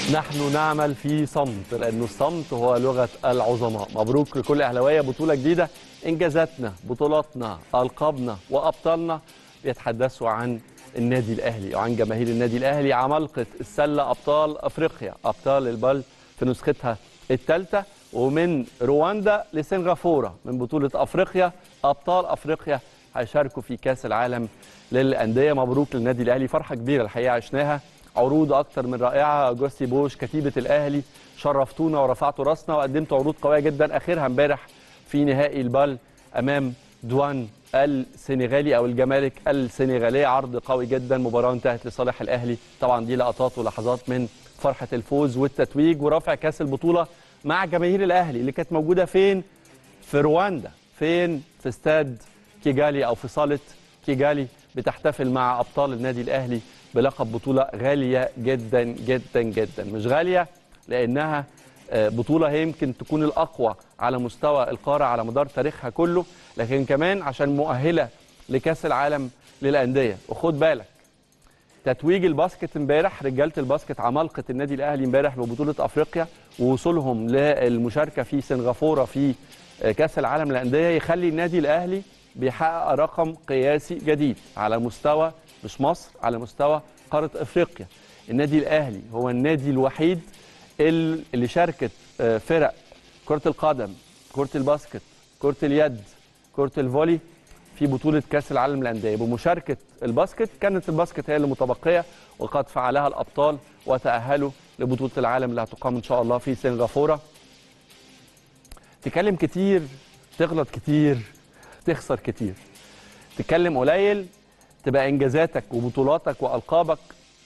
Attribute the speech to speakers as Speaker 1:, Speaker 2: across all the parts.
Speaker 1: نحن نعمل في صمت لأنه الصمت هو لغة العظماء مبروك لكل أهلاوية بطولة جديدة إنجازاتنا بطولاتنا ألقابنا وأبطالنا بيتحدثوا عن النادي الأهلي وعن جماهير النادي الأهلي عمالقة السلة أبطال أفريقيا أبطال البال في نسختها الثالثة ومن رواندا لسنغافورة من بطولة أفريقيا أبطال أفريقيا هيشاركوا في كأس العالم للأندية مبروك للنادي الأهلي فرحة كبيرة الحقيقة عشناها عروض اكتر من رائعه جوستي بوش كتيبه الاهلي شرفتونا ورفعتوا راسنا وقدمتوا عروض قويه جدا اخرها امبارح في نهائي البال امام دوان السنغالي او الجمارك السنغاليه عرض قوي جدا مباراه انتهت لصالح الاهلي طبعا دي لقطات ولحظات من فرحه الفوز والتتويج ورفع كاس البطوله مع جماهير الاهلي اللي كانت موجوده فين في رواندا فين في استاد كيجالي او في صاله كيجالي بتحتفل مع ابطال النادي الاهلي بلقب بطوله غاليه جدا جدا جدا مش غاليه لانها بطوله هي يمكن تكون الاقوى على مستوى القاره على مدار تاريخها كله لكن كمان عشان مؤهله لكاس العالم للانديه وخد بالك تتويج الباسكت امبارح رجاله الباسكت عمالقه النادي الاهلي امبارح ببطوله افريقيا ووصولهم للمشاركه في سنغافوره في كاس العالم للانديه يخلي النادي الاهلي بيحقق رقم قياسي جديد على مستوى مش مصر على مستوى قاره افريقيا النادي الاهلي هو النادي الوحيد اللي شاركت فرق كره القدم كره الباسكت كره اليد كره الفولي في بطوله كاس العالم للانديه بمشاركه الباسكت كانت الباسكت هي اللي متبقيه وقد فعلها الابطال وتاهلوا لبطوله العالم اللي هتقام ان شاء الله في سنغافوره تكلم كتير تغلط كتير تخسر كتير تتكلم قليل تبقى انجازاتك وبطولاتك والقابك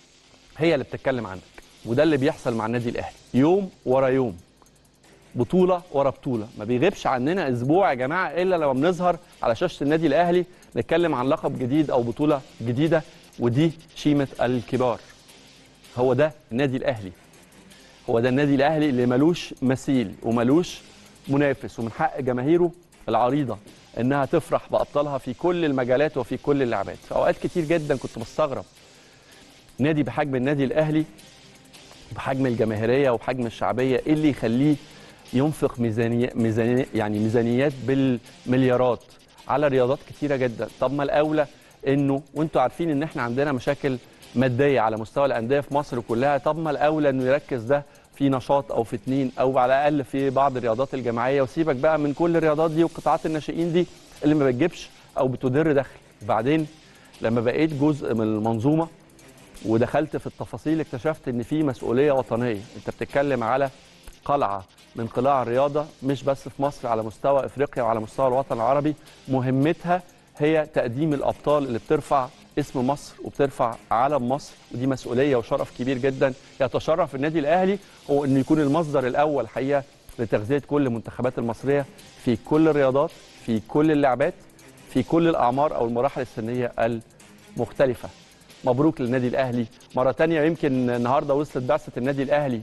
Speaker 1: هي اللي بتتكلم عنك وده اللي بيحصل مع النادي الاهلي يوم ورا يوم بطوله ورا بطوله ما بيغيبش عننا اسبوع يا جماعه الا لما بنظهر على شاشه النادي الاهلي نتكلم عن لقب جديد او بطوله جديده ودي شيمه الكبار هو ده النادي الاهلي هو ده النادي الاهلي اللي ملوش مثيل وملوش منافس ومن حق جماهيره العريضه انها تفرح بابطالها في كل المجالات وفي كل اللعبات في اوقات كتير جدا كنت بستغرب نادي بحجم النادي الاهلي بحجم الجماهيريه وبحجم الشعبيه ايه اللي يخليه ينفق ميزانيه ميزانيه يعني ميزانيات بالمليارات على رياضات كتيره جدا طب ما الاولى انه وانتوا عارفين ان احنا عندنا مشاكل ماديه على مستوى الانديه في مصر كلها طب ما الاولى انه يركز ده في نشاط او في اتنين او على الاقل في بعض الرياضات الجماعيه وسيبك بقى من كل الرياضات دي وقطاعات الناشئين دي اللي ما بتجيبش او بتدر دخل بعدين لما بقيت جزء من المنظومه ودخلت في التفاصيل اكتشفت ان في مسؤوليه وطنيه انت بتتكلم على قلعه من قلاع الرياضه مش بس في مصر على مستوى افريقيا وعلى مستوى الوطن العربي مهمتها هي تقديم الابطال اللي بترفع اسم مصر وبترفع علم مصر ودي مسؤوليه وشرف كبير جدا يتشرف النادي الاهلي هو انه يكون المصدر الاول حقيقه لتغذيه كل المنتخبات المصريه في كل الرياضات في كل اللعبات في كل الاعمار او المراحل السنيه المختلفه مبروك للنادي الاهلي مره ثانيه يمكن النهارده وصلت بعثه النادي الاهلي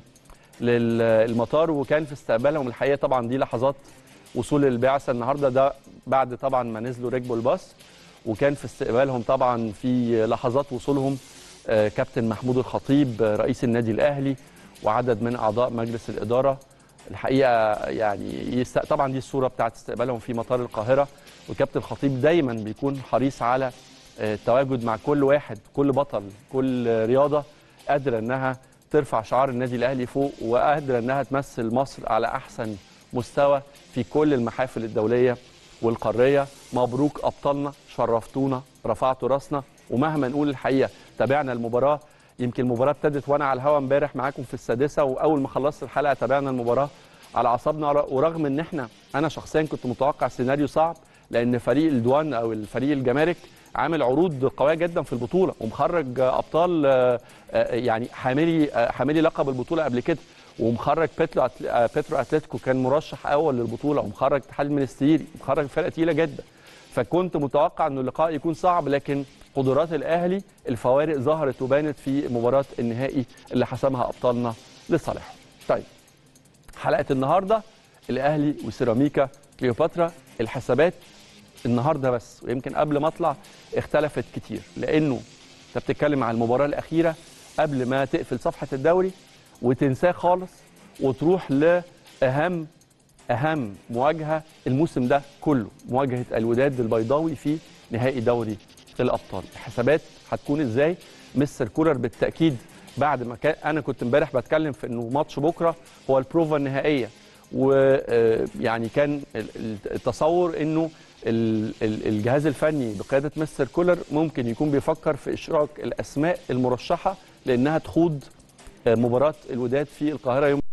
Speaker 1: للمطار وكان في استقبالهم الحقيقه طبعا دي لحظات وصول البعثه النهارده ده بعد طبعا ما نزلوا ركبوا الباص وكان في استقبالهم طبعا في لحظات وصولهم كابتن محمود الخطيب رئيس النادي الاهلي وعدد من اعضاء مجلس الاداره الحقيقه يعني طبعا دي الصوره بتاعت استقبالهم في مطار القاهره وكابتن الخطيب دايما بيكون حريص على التواجد مع كل واحد كل بطل كل رياضه قادره انها ترفع شعار النادي الاهلي فوق وقادره انها تمثل مصر على احسن مستوى في كل المحافل الدوليه والقاريه مبروك ابطالنا شرفتونا رفعتوا راسنا ومهما نقول الحقيقه تابعنا المباراه يمكن المباراه ابتدت وانا على الهوا امبارح معاكم في السادسه واول ما خلصت الحلقه تابعنا المباراه على اعصابنا ورغم ان احنا انا شخصيا كنت متوقع سيناريو صعب لان فريق الدوان او الفريق الجمارك عامل عروض قويه جدا في البطوله ومخرج ابطال يعني حاملي حاملي لقب البطوله قبل كده ومخرج بيترو بيترو اتلتيكو كان مرشح اول للبطوله ومخرج اتحاد المنستيري ومخرج فرقه تقيله جدا فكنت متوقع انه اللقاء يكون صعب لكن قدرات الاهلي الفوارق ظهرت وبانت في مباراه النهائي اللي حسمها ابطالنا لصالحهم. طيب حلقه النهارده الاهلي وسيراميكا كليوباترا الحسابات النهارده بس ويمكن قبل ما اطلع اختلفت كتير لانه انت بتتكلم على المباراه الاخيره قبل ما تقفل صفحه الدوري وتنساه خالص وتروح لاهم اهم مواجهه الموسم ده كله مواجهه الوداد البيضاوي في نهائي دوري الابطال الحسابات هتكون ازاي مستر كولر بالتاكيد بعد ما كان انا كنت امبارح بتكلم في انه ماتش بكره هو البروفا النهائيه ويعني كان التصور انه الجهاز الفني بقياده مستر كولر ممكن يكون بيفكر في اشراك الاسماء المرشحه لانها تخوض مباراه الوداد في القاهره يوم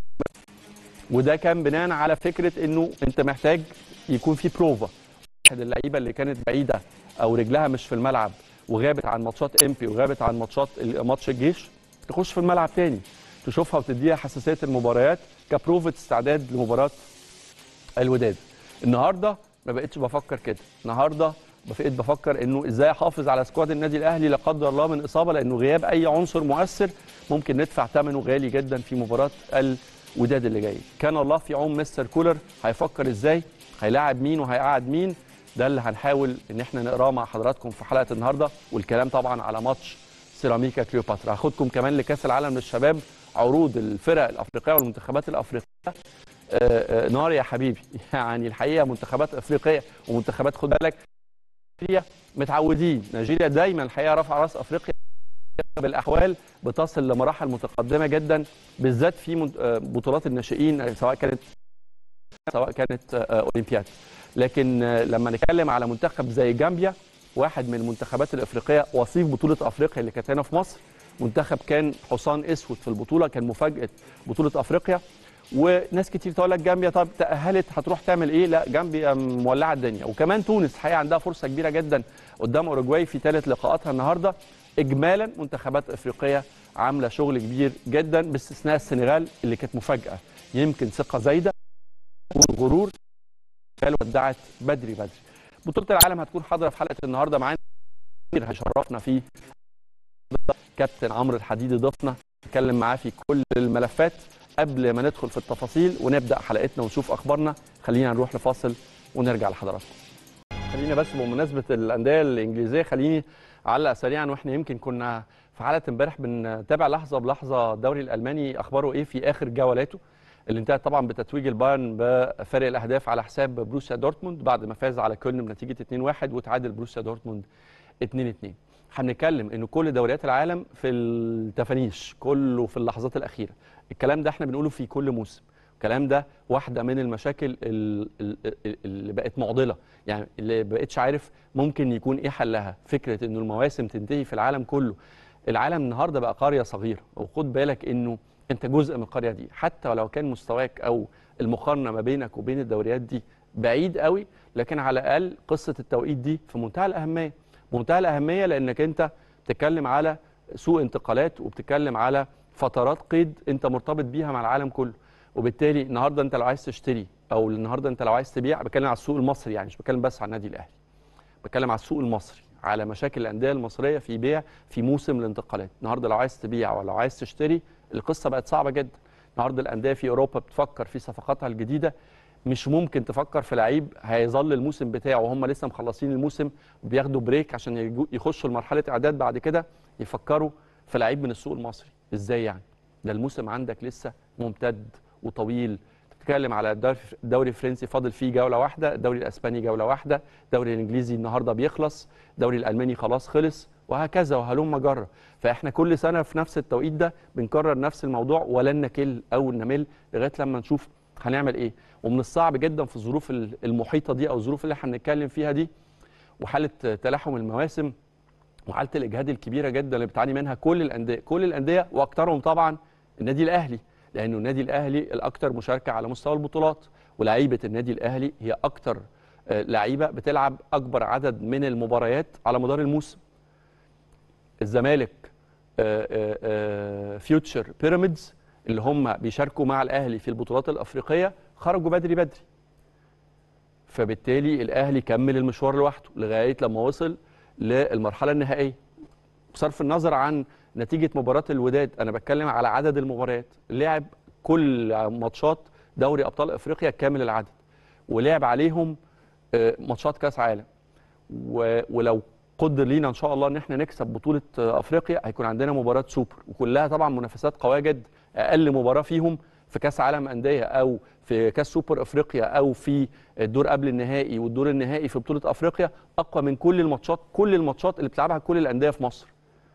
Speaker 1: وده كان بناء على فكره انه انت محتاج يكون في بروفا احد اللعيبه اللي كانت بعيده او رجلها مش في الملعب وغابت عن ماتشات امبي وغابت عن ماتشات ماتش الجيش تخش في الملعب تاني تشوفها وتديها حساسيه المباريات كبروفة استعداد لمباراه الوداد النهارده ما بقتش بفكر كده النهارده بقيت بفكر انه ازاي احافظ على سكواد النادي الاهلي لا قدر الله من اصابه لانه غياب اي عنصر مؤثر ممكن ندفع ثمنه غالي جدا في مباراه الوداد اللي جاي كان الله في عون مستر كولر هيفكر ازاي هيلاعب مين وهيقعد مين ده اللي هنحاول ان احنا نقراه مع حضراتكم في حلقه النهارده والكلام طبعا على ماتش سيراميكا كليوباترا هاخدكم كمان لكاس العالم للشباب عروض الفرق الافريقيه والمنتخبات الافريقيه آآ آآ نار يا حبيبي يعني الحقيقه منتخبات افريقيه ومنتخبات خد بالك نيجيريا متعودين نيجيريا دايما الحقيقه رافعه راس افريقيا بالاحوال بتصل لمراحل متقدمه جدا بالذات في بطولات الناشئين سواء كانت سواء كانت اولمبياد لكن لما نتكلم على منتخب زي جامبيا واحد من المنتخبات الافريقيه وصيف بطوله افريقيا اللي كانت هنا في مصر منتخب كان حصان اسود في البطوله كان مفاجاه بطوله افريقيا وناس كتير تقول لك جامبيا طب تاهلت هتروح تعمل ايه لا جامبيا مولعه الدنيا وكمان تونس الحقيقه عندها فرصه كبيره جدا قدام اوروجواي في ثالث لقاءاتها النهارده اجمالا منتخبات افريقيه عامله شغل كبير جدا باستثناء السنغال اللي كانت مفاجاه يمكن ثقه زايده وغرور ودعت بدري بدري بطوله العالم هتكون حاضره في حلقه النهارده معانا هيشرفنا فيه كابتن عمرو الحديدي ضيفنا نتكلم معاه في كل الملفات قبل ما ندخل في التفاصيل ونبدا حلقتنا ونشوف اخبارنا خلينا نروح لفاصل ونرجع لحضراتكم خلينا بس بمناسبه الانديه الانجليزيه خليني اعلق سريعا واحنا يمكن كنا في حلقه امبارح بنتابع لحظه بلحظه الدوري الالماني اخباره ايه في اخر جولاته اللي انتهت طبعا بتتويج البايرن بفارق الاهداف على حساب بروسيا دورتموند بعد ما فاز على كولن بنتيجه 2-1 وتعادل بروسيا دورتموند 2-2 هنتكلم ان كل دوريات العالم في التفانيش كله في اللحظات الاخيره الكلام ده احنا بنقوله في كل موسم الكلام ده واحده من المشاكل اللي بقت معضله يعني اللي بقتش عارف ممكن يكون ايه حلها فكره انه المواسم تنتهي في العالم كله العالم النهارده بقى قريه صغيره وخد بالك انه انت جزء من القريه دي حتى ولو كان مستواك او المقارنه ما بينك وبين الدوريات دي بعيد قوي لكن على الاقل قصه التوقيت دي في منتهى الاهميه منتهى الاهميه لانك انت بتتكلم على سوق انتقالات وبتتكلم على فترات قيد انت مرتبط بيها مع العالم كله وبالتالي النهارده انت لو عايز تشتري او النهارده انت لو عايز تبيع بتكلم على السوق المصري يعني مش بتكلم بس على النادي الاهلي بتكلم على السوق المصري على مشاكل الانديه المصريه في بيع في موسم الانتقالات النهارده لو عايز تبيع ولا عايز تشتري القصه بقت صعبه جدا النهارده الانديه في اوروبا بتفكر في صفقاتها الجديده مش ممكن تفكر في لعيب هيظل الموسم بتاعه وهم لسه مخلصين الموسم وبياخدوا بريك عشان يخشوا لمرحله اعداد بعد كده يفكروا في لعيب من السوق المصري ازاي يعني ده الموسم عندك لسه ممتد وطويل بتتكلم على الدوري الفرنسي فاضل فيه جوله واحده الدوري الاسباني جوله واحده الدوري الانجليزي النهارده بيخلص الدوري الالماني خلاص خلص وهكذا وهلم جرة فاحنا كل سنه في نفس التوقيت ده بنكرر نفس الموضوع ولن نكل او نمل لغايه لما نشوف هنعمل ايه ومن الصعب جدا في الظروف المحيطه دي او الظروف اللي احنا بنتكلم فيها دي وحاله تلاحم المواسم وحاله الاجهاد الكبيره جدا اللي بتعاني منها كل الانديه كل الانديه واكثرهم طبعا النادي الاهلي لانه النادي الاهلي الاكثر مشاركه على مستوى البطولات ولاعيبه النادي الاهلي هي اكثر لعيبه بتلعب اكبر عدد من المباريات على مدار الموسم الزمالك فيوتشر بيراميدز اللي هم بيشاركوا مع الاهلي في البطولات الافريقيه خرجوا بدري بدري فبالتالي الاهلي كمل المشوار لوحده لغايه لما وصل للمرحله النهائيه بصرف النظر عن نتيجه مباراه الوداد انا بتكلم على عدد المباريات لعب كل ماتشات دوري ابطال افريقيا كامل العدد ولعب عليهم ماتشات كاس عالم ولو قدر لينا ان شاء الله ان احنا نكسب بطوله آه، افريقيا هيكون عندنا مباراه سوبر وكلها طبعا منافسات قويه جدا اقل مباراه فيهم في كاس عالم انديه او في كاس سوبر افريقيا او في الدور قبل النهائي والدور النهائي في بطوله افريقيا اقوى من كل الماتشات كل الماتشات اللي بتلعبها كل الانديه في مصر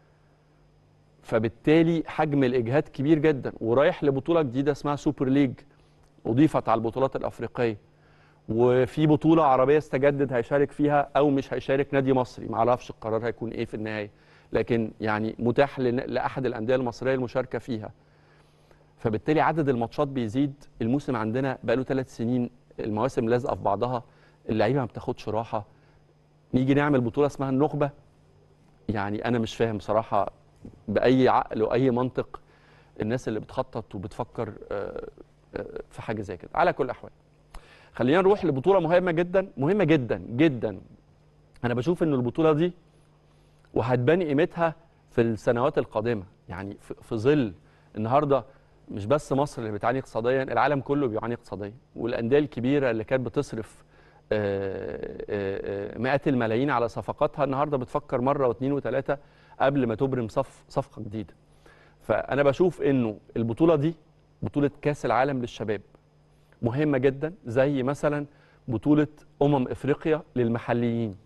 Speaker 1: فبالتالي حجم الاجهاد كبير جدا ورايح لبطوله جديده اسمها سوبر ليج اضيفت على البطولات الافريقيه وفي بطوله عربيه استجدد هيشارك فيها او مش هيشارك نادي مصري ما اعرفش القرار هيكون ايه في النهايه لكن يعني متاح لن- لاحد الانديه المصريه المشاركه فيها فبالتالي عدد الماتشات بيزيد الموسم عندنا بقاله ثلاث سنين المواسم لازقه في بعضها اللعيبه ما بتاخدش راحه نيجي نعمل بطوله اسمها النخبه يعني انا مش فاهم بصراحه باي عقل واي منطق الناس اللي بتخطط وبتفكر آه، آه، في حاجه زي كده على كل الاحوال خلينا نروح لبطوله مهمه جدا مهمه جدا جدا انا بشوف ان البطوله دي وهتبان قيمتها في السنوات القادمه يعني في في ظل النهارده مش بس مصر اللي بتعاني اقتصاديا العالم كله بيعاني اقتصاديا والانديه الكبيره اللي كانت بتصرف آه، آه، آه، مئات الملايين على صفقاتها النهارده بتفكر مره واثنين وثلاثه قبل ما تبرم صف صفقه جديده فانا بشوف انه البطوله دي بطوله كاس العالم للشباب مهمه جدا زي مثلا بطوله امم افريقيا للمحليين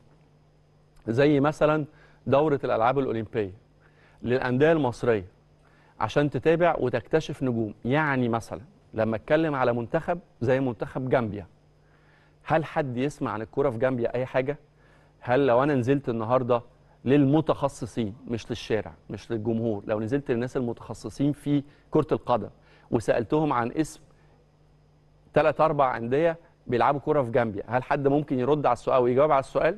Speaker 1: زي مثلا دوره الالعاب الاولمبيه للانديه المصريه عشان تتابع وتكتشف نجوم يعني مثلا لما اتكلم على منتخب زي منتخب جامبيا هل حد يسمع عن الكوره في جامبيا اي حاجه هل لو انا نزلت النهارده للمتخصصين مش للشارع مش للجمهور لو نزلت للناس المتخصصين في كره القدم وسالتهم عن اسم ثلاث اربع انديه بيلعبوا كوره في جامبيا هل حد ممكن يرد على السؤال ويجاوب على السؤال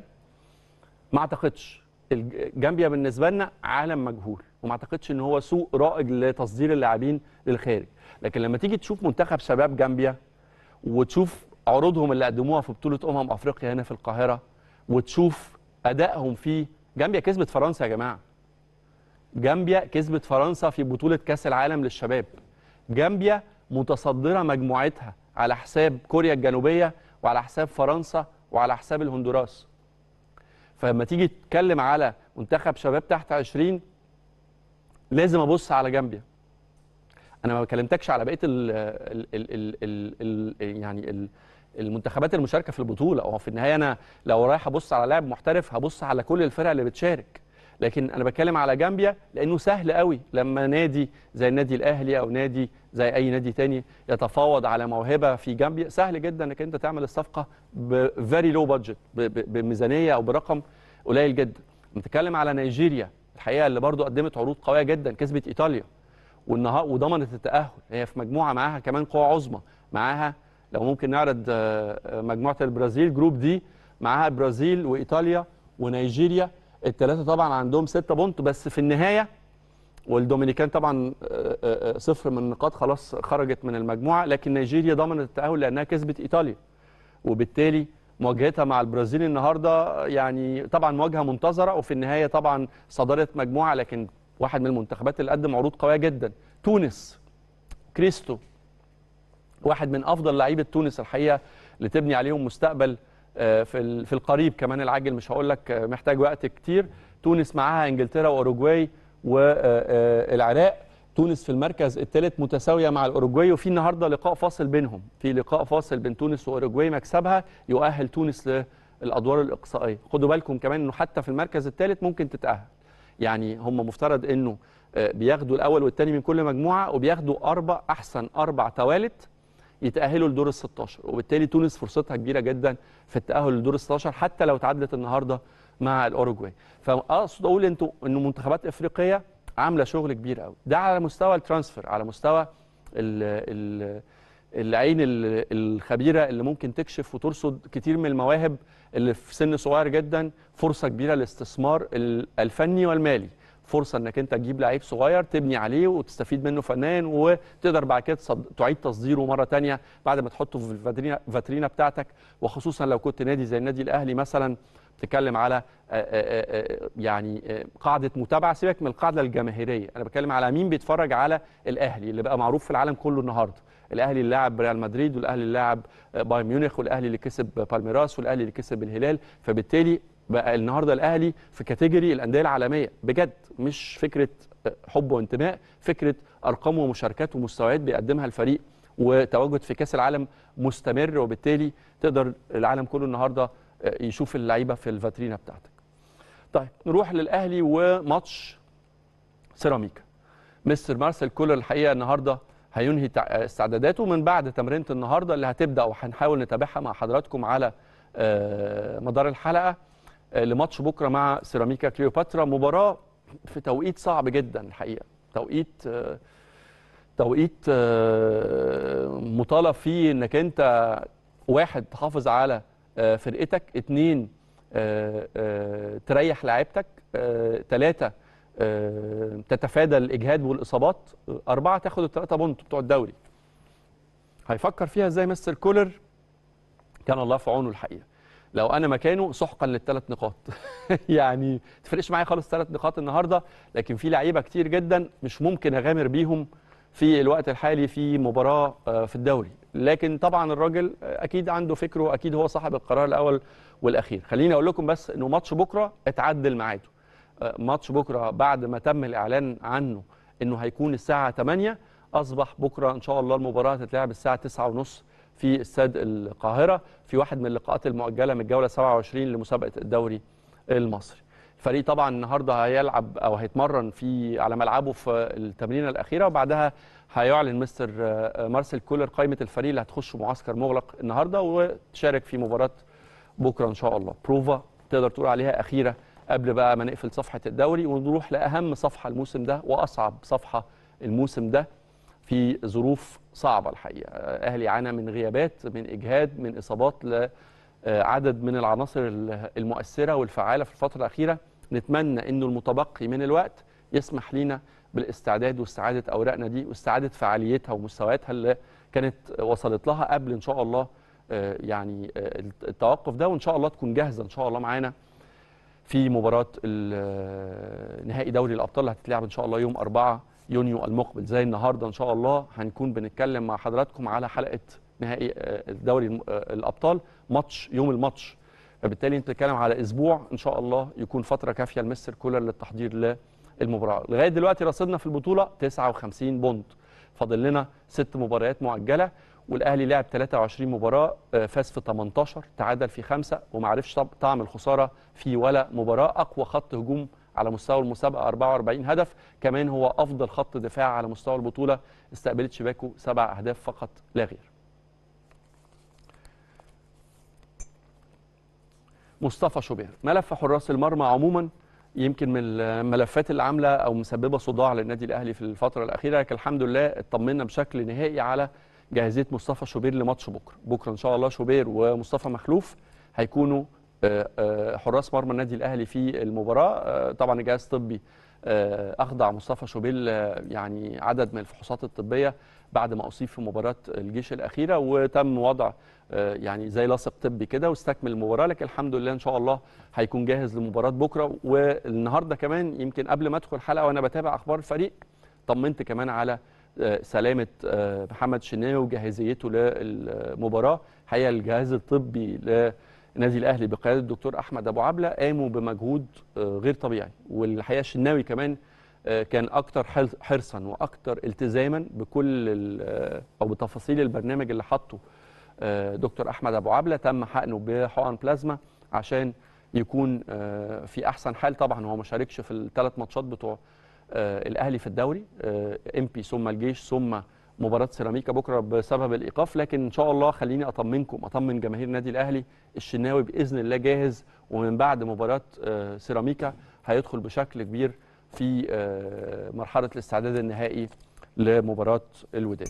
Speaker 1: ما اعتقدش الج- جامبيا بالنسبه لنا عالم مجهول وما اعتقدش ان هو سوق رائج لتصدير اللاعبين للخارج لكن لما تيجي تشوف منتخب شباب جامبيا وتشوف عروضهم اللي قدموها في بطوله امم افريقيا هنا في القاهره وتشوف ادائهم في جامبيا كسبت فرنسا يا جماعه جامبيا كسبت فرنسا في بطوله كاس العالم للشباب جامبيا متصدره مجموعتها على حساب كوريا الجنوبيه وعلى حساب فرنسا وعلى حساب الهندوراس فلما تيجي تتكلم على منتخب شباب تحت 20 لازم ابص على جامبيا انا ما كلمتكش على بقيه ال ال ال ال ال ال يعني ال المنتخبات المشاركه في البطوله او في النهايه انا لو رايح ابص على لاعب محترف هبص على كل الفرق اللي بتشارك لكن انا بتكلم على جامبيا لانه سهل قوي لما نادي زي النادي الاهلي او نادي زي اي نادي تاني يتفاوض على موهبه في جامبيا سهل جدا انك انت تعمل الصفقه بفيري لو بادجت بميزانيه او برقم قليل جدا بنتكلم على نيجيريا الحقيقه اللي برضو قدمت عروض قويه جدا كسبت ايطاليا والنهار وضمنت التاهل هي في مجموعه معاها كمان قوه عظمى معاها لو ممكن نعرض آه، آه، مجموعه البرازيل جروب دي معاها البرازيل وايطاليا ونيجيريا الثلاثه طبعا عندهم ستة بونت بس في النهايه والدومينيكان طبعا آه، آه، آه، صفر من النقاط خلاص خرجت من المجموعه لكن نيجيريا ضمنت التاهل لانها كسبت ايطاليا وبالتالي مواجهتها مع البرازيل النهارده يعني طبعا مواجهه منتظره وفي النهايه طبعا صداره مجموعه لكن واحد من المنتخبات اللي قدم عروض قويه جدا تونس كريستو واحد من افضل لعيبه تونس الحقيقه اللي تبني عليهم مستقبل آه، في ال- في القريب كمان العاجل مش هقول لك آه، محتاج وقت كتير تونس معاها انجلترا واوروجواي والعراق تونس في المركز الثالث متساويه مع الاوروجواي وفي النهارده لقاء فاصل بينهم في لقاء فاصل بين تونس واوروجواي مكسبها يؤهل تونس للادوار الاقصائيه خدوا بالكم كمان انه حتى في المركز الثالث ممكن تتاهل يعني هم مفترض انه آه، بياخدوا الاول والثاني من كل مجموعه وبياخدوا اربع احسن اربع توالت يتاهلوا لدور ال 16 وبالتالي تونس فرصتها كبيره جدا في التاهل لدور ال 16 حتى لو تعادلت النهارده مع الاوروجواي فاقصد اقول انتوا انه منتخبات افريقيه عامله شغل كبير قوي ده على مستوى الترانسفير على مستوى ال ال العين ال- الخبيره اللي ممكن تكشف وترصد كتير من المواهب اللي في سن صغير جدا فرصه كبيره للاستثمار ال- الفني والمالي فرصه انك انت تجيب لعيب صغير تبني عليه وتستفيد منه فنيا وتقدر بعد كده تصد- تعيد تصديره مره تانية بعد ما تحطه في الفاترينا الفاترينا بتاعتك وخصوصا لو كنت نادي زي النادي الاهلي مثلا بتتكلم على آه، آه، آه، يعني آه، قاعده متابعه سيبك من القاعده الجماهيريه انا بتكلم على مين بيتفرج على الاهلي اللي بقى معروف في العالم كله النهارده الاهلي اللي لاعب ريال مدريد والاهلي اللي لاعب آه، بايرن ميونخ والاهلي اللي كسب بالميراس والاهلي اللي كسب الهلال فبالتالي بقى النهارده الاهلي في كاتيجوري الانديه العالميه بجد مش فكره حب وانتماء فكره ارقام ومشاركات ومستويات بيقدمها الفريق وتواجد في كاس العالم مستمر وبالتالي تقدر العالم كله النهارده يشوف اللعيبه في الفاترينا بتاعتك. طيب نروح للاهلي وماتش سيراميكا. مستر مارسيل كولر الحقيقه النهارده هينهي استعداداته من بعد تمرينه النهارده اللي هتبدا وهنحاول نتابعها مع حضراتكم على مدار الحلقه لماتش بكره مع سيراميكا كليوباترا مباراه في توقيت صعب جدا الحقيقه توقيت توقيت مطالب فيه انك انت واحد تحافظ على فرقتك اتنين تريح لاعيبتك ثلاثه تتفادى الاجهاد والاصابات اربعه تاخد الثلاثه بونت بتوع الدوري هيفكر فيها ازاي مستر كولر كان الله في عونه الحقيقه لو انا مكانه سحقا للثلاث نقاط يعني تفرقش معايا خالص ثلاث نقاط النهارده لكن في لعيبه كتير جدا مش ممكن اغامر بيهم في الوقت الحالي في مباراه في الدوري لكن طبعا الراجل اكيد عنده فكره اكيد هو صاحب القرار الاول والاخير خليني اقول لكم بس انه ماتش بكره اتعدل ميعاده ماتش بكره بعد ما تم الاعلان عنه انه هيكون الساعه 8 اصبح بكره ان شاء الله المباراه هتتلعب الساعه 9:30 في استاد القاهره في واحد من اللقاءات المؤجله من الجوله 27 لمسابقه الدوري المصري. الفريق طبعا النهارده هيلعب او هيتمرن في على ملعبه في التمرينه الاخيره وبعدها هيعلن مستر مارسيل كولر قائمه الفريق اللي هتخش معسكر مغلق النهارده وتشارك في مباراه بكره ان شاء الله. بروفا تقدر تقول عليها اخيره قبل بقى ما نقفل صفحه الدوري ونروح لاهم صفحه الموسم ده واصعب صفحه الموسم ده في ظروف صعبه الحقيقه اهلي عانى من غيابات من اجهاد من اصابات لعدد من العناصر المؤثره والفعاله في الفتره الاخيره نتمنى انه المتبقي من الوقت يسمح لنا بالاستعداد واستعاده اوراقنا دي واستعاده فعاليتها ومستوياتها اللي كانت وصلت لها قبل ان شاء الله يعني التوقف ده وان شاء الله تكون جاهزه ان شاء الله معانا في مباراه نهائي دوري الابطال اللي هتتلعب ان شاء الله يوم 4 يونيو المقبل زي النهارده ان شاء الله هنكون بنتكلم مع حضراتكم على حلقه نهائي دوري الابطال ماتش يوم الماتش فبالتالي انت بتتكلم على اسبوع ان شاء الله يكون فتره كافيه لمستر كولر للتحضير للمباراه لغايه دلوقتي رصيدنا في البطوله 59 بونت فاضل لنا ست مباريات مؤجله والاهلي لعب 23 مباراه فاز في 18 تعادل في خمسه وما عرفش طعم الخساره في ولا مباراه اقوى خط هجوم على مستوى المسابقه 44 هدف كمان هو افضل خط دفاع على مستوى البطوله استقبلت شباكه سبع اهداف فقط لا غير مصطفى شوبير ملف حراس المرمى عموما يمكن من الملفات اللي عامله او مسببه صداع للنادي الاهلي في الفتره الاخيره لكن الحمد لله اطمنا بشكل نهائي على جاهزيه مصطفى شوبير لماتش بكره بكره ان شاء الله شوبير ومصطفى مخلوف هيكونوا حراس مرمى النادي الاهلي في المباراه طبعا الجهاز الطبي اخضع مصطفى شوبيل يعني عدد من الفحوصات الطبيه بعد ما اصيب في مباراه الجيش الاخيره وتم وضع يعني زي لاصق طبي كده واستكمل المباراه لكن الحمد لله ان شاء الله هيكون جاهز لمباراه بكره والنهارده كمان يمكن قبل ما ادخل الحلقه وانا بتابع اخبار الفريق طمنت كمان على سلامه محمد شناوي وجاهزيته للمباراه الحقيقه الجهاز الطبي النادي الاهلي بقياده الدكتور احمد ابو عبله قاموا بمجهود غير طبيعي والحقيقه الشناوي كمان كان اكتر حرصا واكتر التزاما بكل او بتفاصيل البرنامج اللي حطه دكتور احمد ابو عبله تم حقنه بحقن بلازما عشان يكون في احسن حال طبعا هو ما شاركش في الثلاث ماتشات بتوع الاهلي في الدوري ام بي ثم الجيش ثم مباراه سيراميكا بكره بسبب الايقاف لكن ان شاء الله خليني اطمنكم اطمن جماهير النادي الاهلي الشناوي باذن الله جاهز ومن بعد مباراه سيراميكا هيدخل بشكل كبير في مرحله الاستعداد النهائي لمباراه الوداد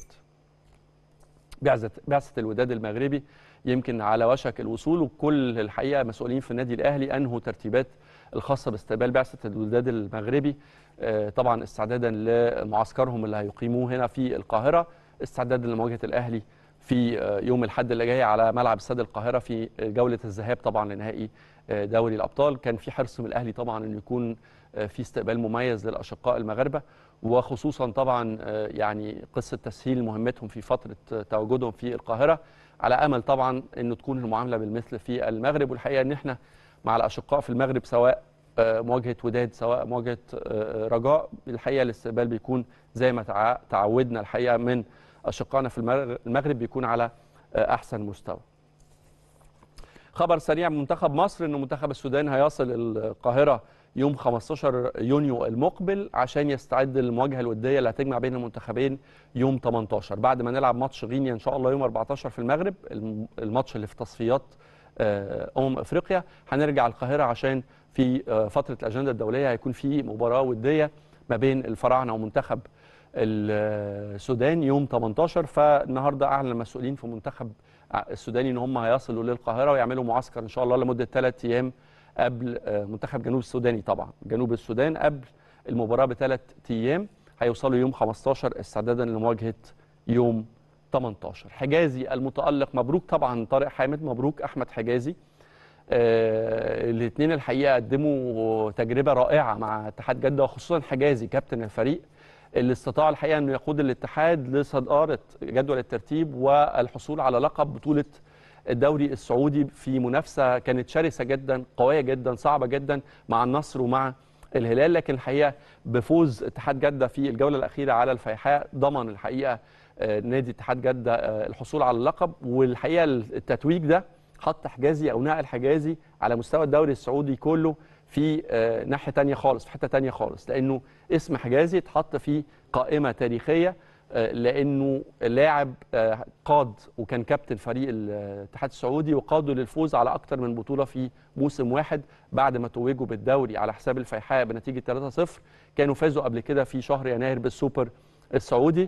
Speaker 1: بعثه بعثه الوداد المغربي يمكن على وشك الوصول وكل الحقيقه مسؤولين في النادي الاهلي انهوا ترتيبات الخاصه باستقبال بعثه الوداد المغربي طبعا استعدادا لمعسكرهم اللي هيقيموه هنا في القاهره استعدادا لمواجهه الاهلي في يوم الاحد اللي جاي على ملعب استاد القاهره في جوله الذهاب طبعا لنهائي دوري الابطال كان في حرص من الاهلي طبعا انه يكون في استقبال مميز للاشقاء المغاربه وخصوصا طبعا يعني قصه تسهيل مهمتهم في فتره تواجدهم في القاهره على امل طبعا انه تكون المعامله بالمثل في المغرب والحقيقه ان احنا مع الاشقاء في المغرب سواء آه، مواجهه وداد سواء مواجهه آه، رجاء الحقيقه الاستقبال بيكون زي ما تع- تعودنا الحقيقه من اشقائنا في المغرب المغرب بيكون على آه، احسن مستوى خبر سريع من منتخب مصر ان منتخب السودان هيصل القاهره يوم 15 يونيو المقبل عشان يستعد للمواجهه الوديه اللي هتجمع بين المنتخبين يوم 18 بعد ما نلعب ماتش غينيا ان شاء الله يوم 14 في المغرب الم- الماتش اللي في تصفيات آه، امم افريقيا هنرجع القاهره عشان في آه، فتره الاجنده الدوليه هيكون في مباراه وديه ما بين الفراعنه ومنتخب السودان يوم 18 فالنهارده اعلن المسؤولين في منتخب السوداني ان هم هيصلوا للقاهره ويعملوا معسكر ان شاء الله لمده ثلاث ايام قبل آه، منتخب جنوب السوداني طبعا جنوب السودان قبل المباراه بثلاث ايام هيوصلوا يوم 15 استعدادا لمواجهه يوم 18 حجازي المتالق مبروك طبعا طارق حامد مبروك احمد حجازي آه الاثنين الحقيقه قدموا تجربه رائعه مع اتحاد جده وخصوصا حجازي كابتن الفريق اللي استطاع الحقيقه انه يقود الاتحاد لصداره جدول الترتيب والحصول على لقب بطوله الدوري السعودي في منافسه كانت شرسه جدا قويه جدا صعبه جدا مع النصر ومع الهلال لكن الحقيقه بفوز اتحاد جده في الجوله الاخيره على الفيحاء ضمن الحقيقه آه، نادي اتحاد جده آه، الحصول على اللقب والحقيقه التتويج ده حط حجازي او نقل حجازي على مستوى الدوري السعودي كله في آه، ناحيه تانية خالص في حته تانية خالص لانه اسم حجازي اتحط في قائمه تاريخيه آه، لانه لاعب آه، قاد وكان كابتن فريق الاتحاد السعودي وقاده للفوز على اكتر من بطوله في موسم واحد بعد ما توجوا بالدوري على حساب الفيحاء بنتيجه 3-0 كانوا فازوا قبل كده في شهر يناير بالسوبر السعودي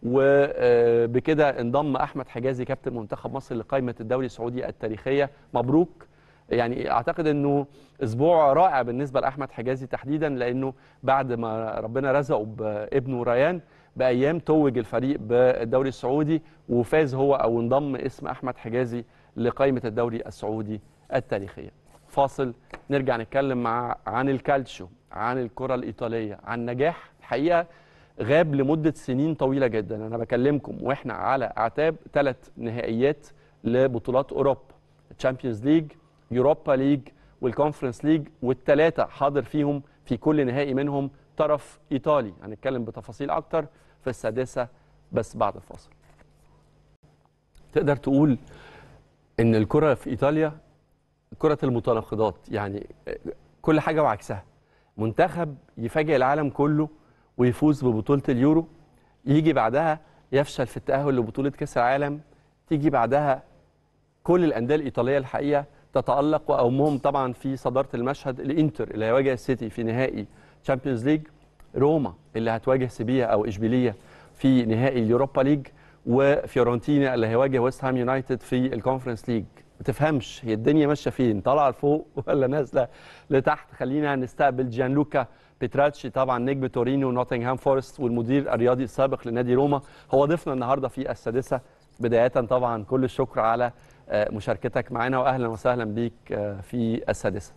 Speaker 1: وبكده انضم احمد حجازي كابتن منتخب مصر لقائمه الدوري السعودي التاريخيه مبروك يعني اعتقد انه اسبوع رائع بالنسبه لاحمد حجازي تحديدا لانه بعد ما ربنا رزقه بابنه ريان بايام توج الفريق بالدوري السعودي وفاز هو او انضم اسم احمد حجازي لقائمه الدوري السعودي التاريخيه. فاصل نرجع نتكلم مع عن الكالتشيو عن الكره الايطاليه عن نجاح الحقيقه غاب لمده سنين طويله جدا انا بكلمكم واحنا على اعتاب ثلاث نهائيات لبطولات اوروبا الشامبيونز ليج يوروبا ليج والكونفرنس ليج والثلاثه حاضر فيهم في كل نهائي منهم طرف ايطالي هنتكلم بتفاصيل اكتر في السادسه بس بعد الفاصل تقدر تقول ان الكره في ايطاليا كره المتناقضات يعني كل حاجه وعكسها منتخب يفاجئ العالم كله ويفوز ببطوله اليورو يجي بعدها يفشل في التاهل لبطوله كاس العالم تيجي بعدها كل الانديه الايطاليه الحقيقه تتالق واهمهم طبعا في صداره المشهد الانتر اللي هيواجه السيتي في نهائي تشامبيونز ليج روما اللي هتواجه سيبيا او اشبيليه في نهائي اليوروبا ليج وفيورنتينا اللي هيواجه ويست هام يونايتد في الكونفرنس ليج ما تفهمش هي الدنيا ماشيه فين طالعه لفوق ولا نازله لتحت خلينا نستقبل جانلوكا بيتراتشي طبعا نجم تورينو ونوتنغهام فورست والمدير الرياضي السابق لنادي روما هو ضيفنا النهارده في السادسه بدايه طبعا كل الشكر على آه، مشاركتك معنا واهلا وسهلا بيك آه، في السادسه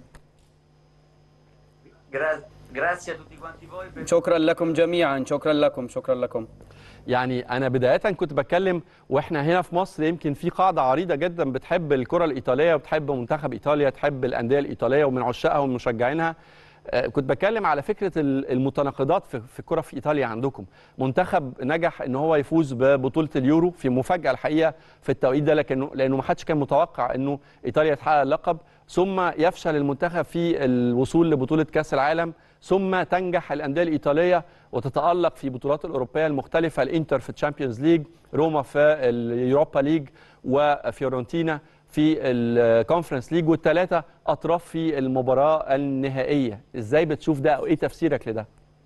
Speaker 2: Gra- grazie a tutti quanti voi per
Speaker 3: شكرا لكم جميعا شكرا لكم شكرا لكم
Speaker 1: يعني انا بدايه كنت بتكلم واحنا هنا في مصر يمكن في قاعده عريضه جدا بتحب الكره الايطاليه وبتحب منتخب ايطاليا تحب الانديه الايطاليه ومن عشاقها ومن مشجعينها آه، كنت بتكلم على فكره ال- المتناقضات في في الكره في ايطاليا عندكم منتخب نجح ان هو يفوز ببطوله اليورو في مفاجاه الحقيقه في التوقيت ده لكنه لانه ما حدش كان متوقع انه ايطاليا تحقق اللقب ثم يفشل المنتخب في الوصول لبطوله كاس العالم ثم تنجح الانديه الايطاليه وتتالق في بطولات الاوروبيه المختلفه الانتر في الشامبيونز ليج روما في اليوروبا ليج وفيورنتينا في الكونفرنس ليج والثلاثه اطراف في المباراه النهائيه ازاي بتشوف ده او ايه تفسيرك لده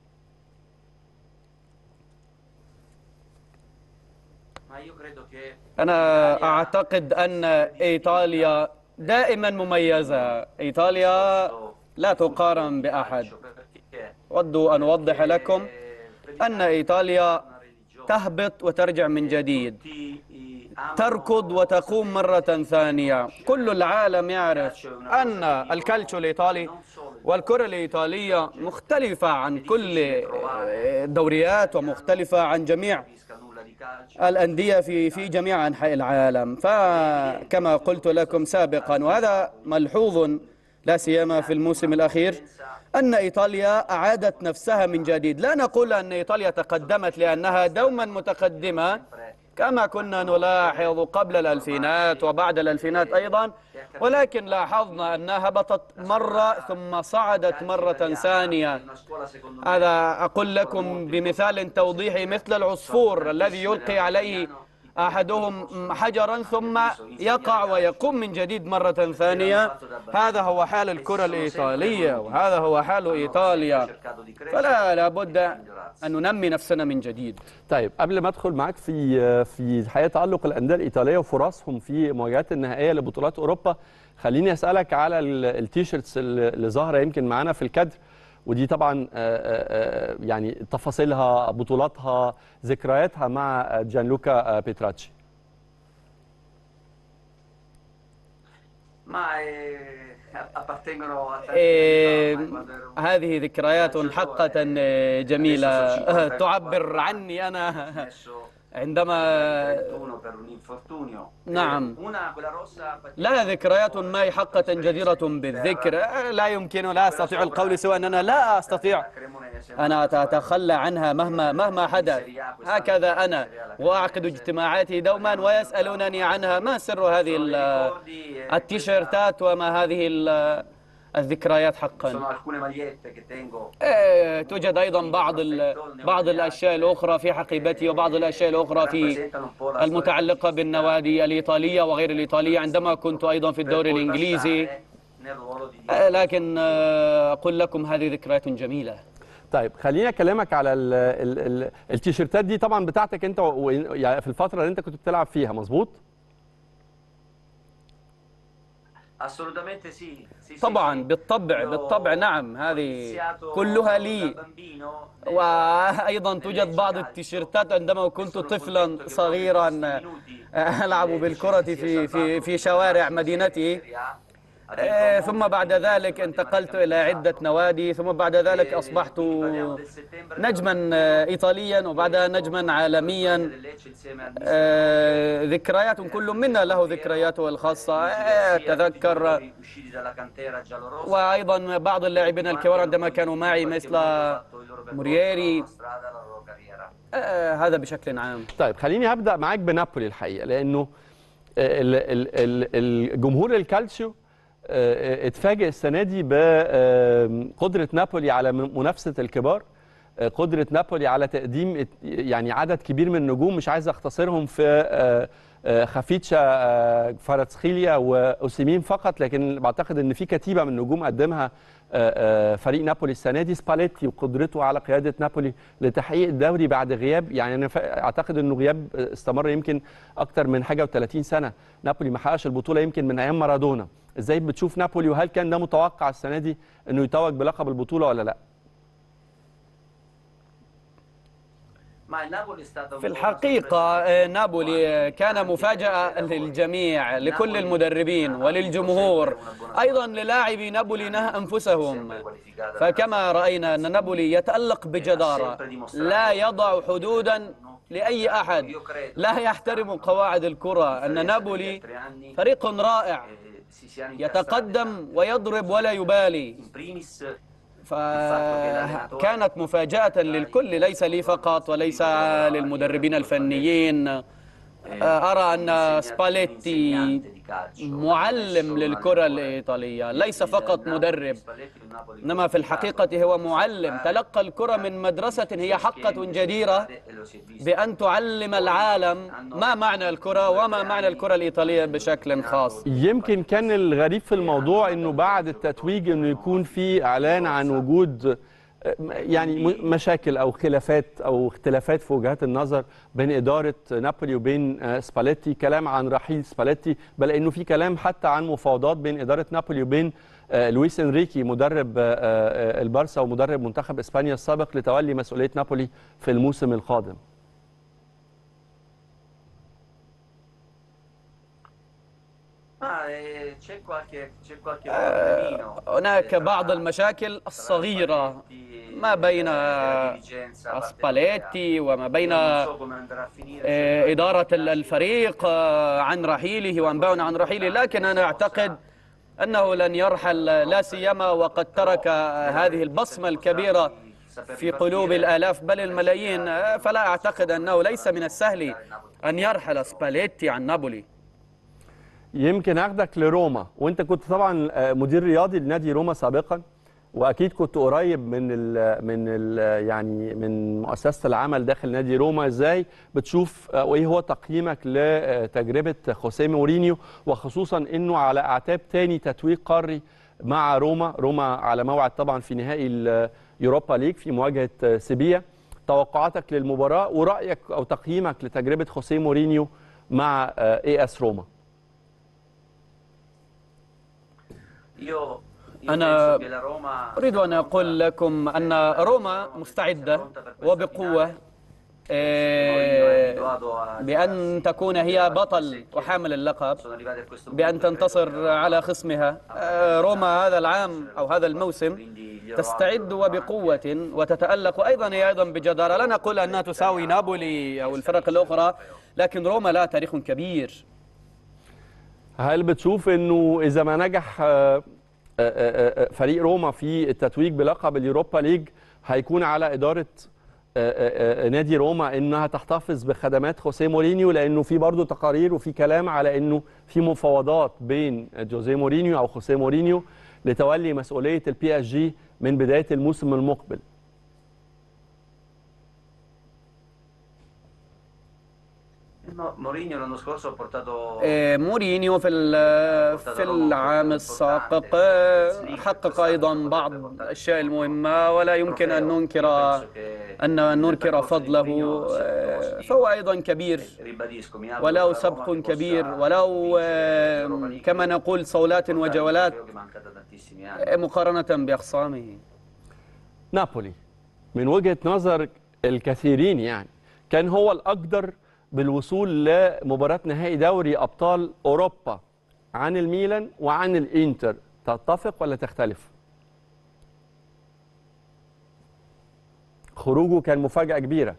Speaker 2: ma io credo che
Speaker 3: أنا أعتقد أن إيطاليا دائما مميزة إيطاليا لا تقارن بأحد أود أن أوضح لكم أن إيطاليا تهبط وترجع من جديد تركض وتقوم مرة ثانية كل العالم يعرف أن الكالتشو الإيطالي والكرة الإيطالية مختلفة عن كل الدوريات ومختلفة عن جميع الأندية في في جميع أنحاء العالم فكما قلت لكم سابقا وهذا ملحوظ لا سيما في الموسم الأخير أن إيطاليا أعادت نفسها من جديد لا نقول أن إيطاليا تقدمت لأنها دوما متقدمة كما كنا نلاحظ قبل الألفينات وبعد الألفينات أيضا ولكن لاحظنا أنها هبطت مرة ثم صعدت مرة ثانية هذا أقول لكم بمثال توضيحي مثل العصفور الذي يلقي عليه أحدهم حجرا ثم يقع ويقوم من جديد مرة ثانية هذا هو حال الكرة الإيطالية وهذا هو حال إيطاليا فلا لابد أن ننمي نفسنا من جديد
Speaker 1: طيب قبل ما ادخل معاك في في حقيقه تالق الانديه الايطاليه وفرصهم في المواجهات النهائيه لبطولات اوروبا خليني اسالك على ال- التيشيرتس اللي اللي ظاهره يمكن معانا في الكادر ودي طبعا آه، آه، آه، يعني تفاصيلها بطولاتها ذكرياتها مع جانلوكا آه، بيتراتشي
Speaker 2: Ma eh, appartengono a tanti
Speaker 3: إيه،
Speaker 2: anni fa, ma quando ero un
Speaker 3: هذه ذكريات حقة جميلة تعبر عني أنا
Speaker 2: adesso
Speaker 3: عندما
Speaker 2: 31 per un infortunio.
Speaker 3: نعم.
Speaker 2: Eh, Una quella rossa
Speaker 3: لها ذكريات معي حقة جديرة بالذكر لا يمكن لا أستطيع القول سوى أننا لا أستطيع أنا أتخلى عنها مهما مهما حدث هكذا أنا وأعقد اجتماعاتي دوما ويسألونني عنها ما سر هذه ال- التيشيرتات وما هذه ال- الذكريات حقا
Speaker 2: Sono alcune magliette che tengo
Speaker 3: إيه، توجد أيضا بعض ال- بعض الأشياء الأخرى في حقيبتي وبعض الأشياء الأخرى في
Speaker 2: rappresentano un po' la storia
Speaker 3: المتعلقة بالنوادي الإيطالية وغير الإيطالية عندما كنت أيضا في
Speaker 2: per
Speaker 3: الدوري
Speaker 2: poi
Speaker 3: الإنجليزي
Speaker 2: passare nel ruolo di
Speaker 3: آه، لكن آه، أقول لكم هذه ذكريات جميلة
Speaker 1: طيب خليني اكلمك على ال ال ال التيشيرتات دي طبعا بتاعتك انت و- يعني في الفتره اللي انت كنت بتلعب فيها مظبوط
Speaker 2: Assolutamente sì. sì, sì,
Speaker 3: طبعا
Speaker 2: sì.
Speaker 3: بالطبع
Speaker 2: Io
Speaker 3: بالطبع نعم
Speaker 2: ho
Speaker 3: هذه
Speaker 2: iniziato
Speaker 3: كلها
Speaker 2: da
Speaker 3: لي
Speaker 2: bambino, eh,
Speaker 3: وأيضا توجد بعض التيشيرتات عندما كنت طفلا صغيرا آه، ألعب بالكرة في في في شوارع مدينتي آه، ثم بعد ذلك انتقلت إلى عدة نوادي ثم بعد ذلك أصبحت نجما آه، إيطاليا وبعدها نجما عالميا آه، ذكريات كل منا له ذكرياته الخاصة آه، أتذكر وأيضا بعض اللاعبين الكبار عندما كانوا معي مثل مورييري آه، هذا بشكل عام
Speaker 1: طيب خليني هبدا معاك بنابولي الحقيقه لانه ال- ال- ال- الجمهور الكالتشيو آه، اتفاجئ السنه دي بقدره نابولي على من- منافسه الكبار آه، قدره نابولي على تقديم ات- يعني عدد كبير من النجوم مش عايز اختصرهم في آه، آه، خافيتشا آه، فاراتسخيليا واوسيمين فقط لكن بعتقد ان في كتيبه من النجوم قدمها آه، آه، فريق نابولي السنه دي سباليتي وقدرته على قياده نابولي لتحقيق الدوري بعد غياب يعني انا فا- اعتقد انه غياب استمر يمكن اكتر من حاجه و30 سنه نابولي ما حققش البطوله يمكن من ايام مارادونا ازاي بتشوف نابولي وهل كان ده متوقع السنه دي انه يتوج بلقب البطوله ولا لا
Speaker 3: في الحقيقة آه، نابولي آه، كان مفاجأة للجميع لكل المدربين وللجمهور أيضا للاعبي نابولي نه أنفسهم فكما رأينا أن نابولي يتألق بجدارة لا يضع حدودا لأي أحد لا يحترم قواعد الكرة أن نابولي فريق رائع يتقدم ويضرب ولا يبالي فكانت مفاجأة للكل ليس لي فقط وليس للمدربين الفنيين أرى أن سباليتي معلم للكرة الإيطالية ليس فقط مدرب إنما في الحقيقة هو معلم تلقى الكرة من مدرسة هي حقة جديرة بأن تعلم العالم ما معنى الكرة وما معنى الكرة الإيطالية بشكل خاص
Speaker 1: يمكن كان الغريب في الموضوع انه بعد التتويج انه يكون في اعلان عن وجود آه، يعني م- مشاكل او خلافات او اختلافات في وجهات النظر بين اداره نابولي وبين آه، سباليتي كلام عن رحيل سباليتي بل انه في كلام حتى عن مفاوضات بين اداره نابولي وبين آه، لويس انريكي مدرب آه، آه، البارسا ومدرب منتخب اسبانيا السابق لتولي مسؤوليه نابولي في الموسم القادم
Speaker 3: هناك بعض المشاكل الصغيرة ما بين أسباليتي وما بين آه، إدارة ال- الفريق آه، عن رحيله وأنباؤنا عن رحيله لكن أنا أعتقد أنه لن يرحل لا سيما وقد ترك هذه البصمة الكبيرة في قلوب الآلاف بل الملايين فلا أعتقد أنه ليس من السهل أن يرحل سباليتي عن نابولي
Speaker 1: يمكن اخدك لروما وانت كنت طبعا آه، مدير رياضي لنادي روما سابقا واكيد كنت قريب من ال من ال يعني من مؤسسه العمل داخل نادي روما ازاي بتشوف آه، وايه هو تقييمك لتجربه خوسيه مورينيو وخصوصا انه على اعتاب تاني تتويج قاري مع روما روما على موعد طبعا في نهائي اليوروبا ليج في مواجهه آه، سيبيا توقعاتك للمباراه ورايك او تقييمك لتجربه خوسيه مورينيو مع اي اس روما
Speaker 2: Io, io
Speaker 3: أنا
Speaker 2: penso che la Roma
Speaker 3: أريد أن أقول لكم أن روما مستعدة وبقوة آه، بأن تكون هي بطل وحامل اللقب
Speaker 2: sono arrivati a questo punto
Speaker 3: بأن
Speaker 2: e
Speaker 3: تنتصر
Speaker 2: credo che
Speaker 3: على خصمها آه، روما هذا العام أو هذا الموسم
Speaker 2: quindi glielo
Speaker 3: تستعد
Speaker 2: auguro
Speaker 3: وبقوة وتتألق أيضا هي أيضا بجدارة لا نقول أنها تساوي نابولي أو الفرق الأخرى لكن روما لها تاريخ كبير
Speaker 1: هل بتشوف انه اذا ما نجح آه، آه، آه، آه، فريق روما في التتويج بلقب اليوروبا ليج هيكون على اداره آه، آه، آه، نادي روما انها تحتفظ بخدمات خوسيه مورينيو لانه في برضه تقارير وفي كلام على انه في مفاوضات بين جوزيه مورينيو او خوسيه مورينيو لتولي مسؤوليه البي اس جي من بدايه الموسم المقبل
Speaker 2: No, Mourinho l'anno scorso ha portato
Speaker 3: آه، مورينيو في ال- في العام السابق آه، حقق أيضا بعض الأشياء المهمة ولا يمكن أن ننكر أن ننكر فضله آه، فهو أيضا كبير
Speaker 2: ribadisco mi auguro
Speaker 3: وله
Speaker 2: che la Roma
Speaker 3: سبق
Speaker 2: possa
Speaker 3: كبير
Speaker 2: vincere
Speaker 3: ولو
Speaker 2: l'Europa
Speaker 3: آه،
Speaker 2: League.
Speaker 3: كما نقول صولات وجولات
Speaker 2: Credo che manca da tantissimi anni.
Speaker 3: آه، مقارنة بأخصامه
Speaker 1: نابولي من وجهة نظر الكثيرين يعني كان هو الأقدر بالوصول لمباراة نهائي دوري أبطال أوروبا عن الميلان وعن الإنتر تتفق ولا تختلف؟ خروجه كان مفاجأة كبيرة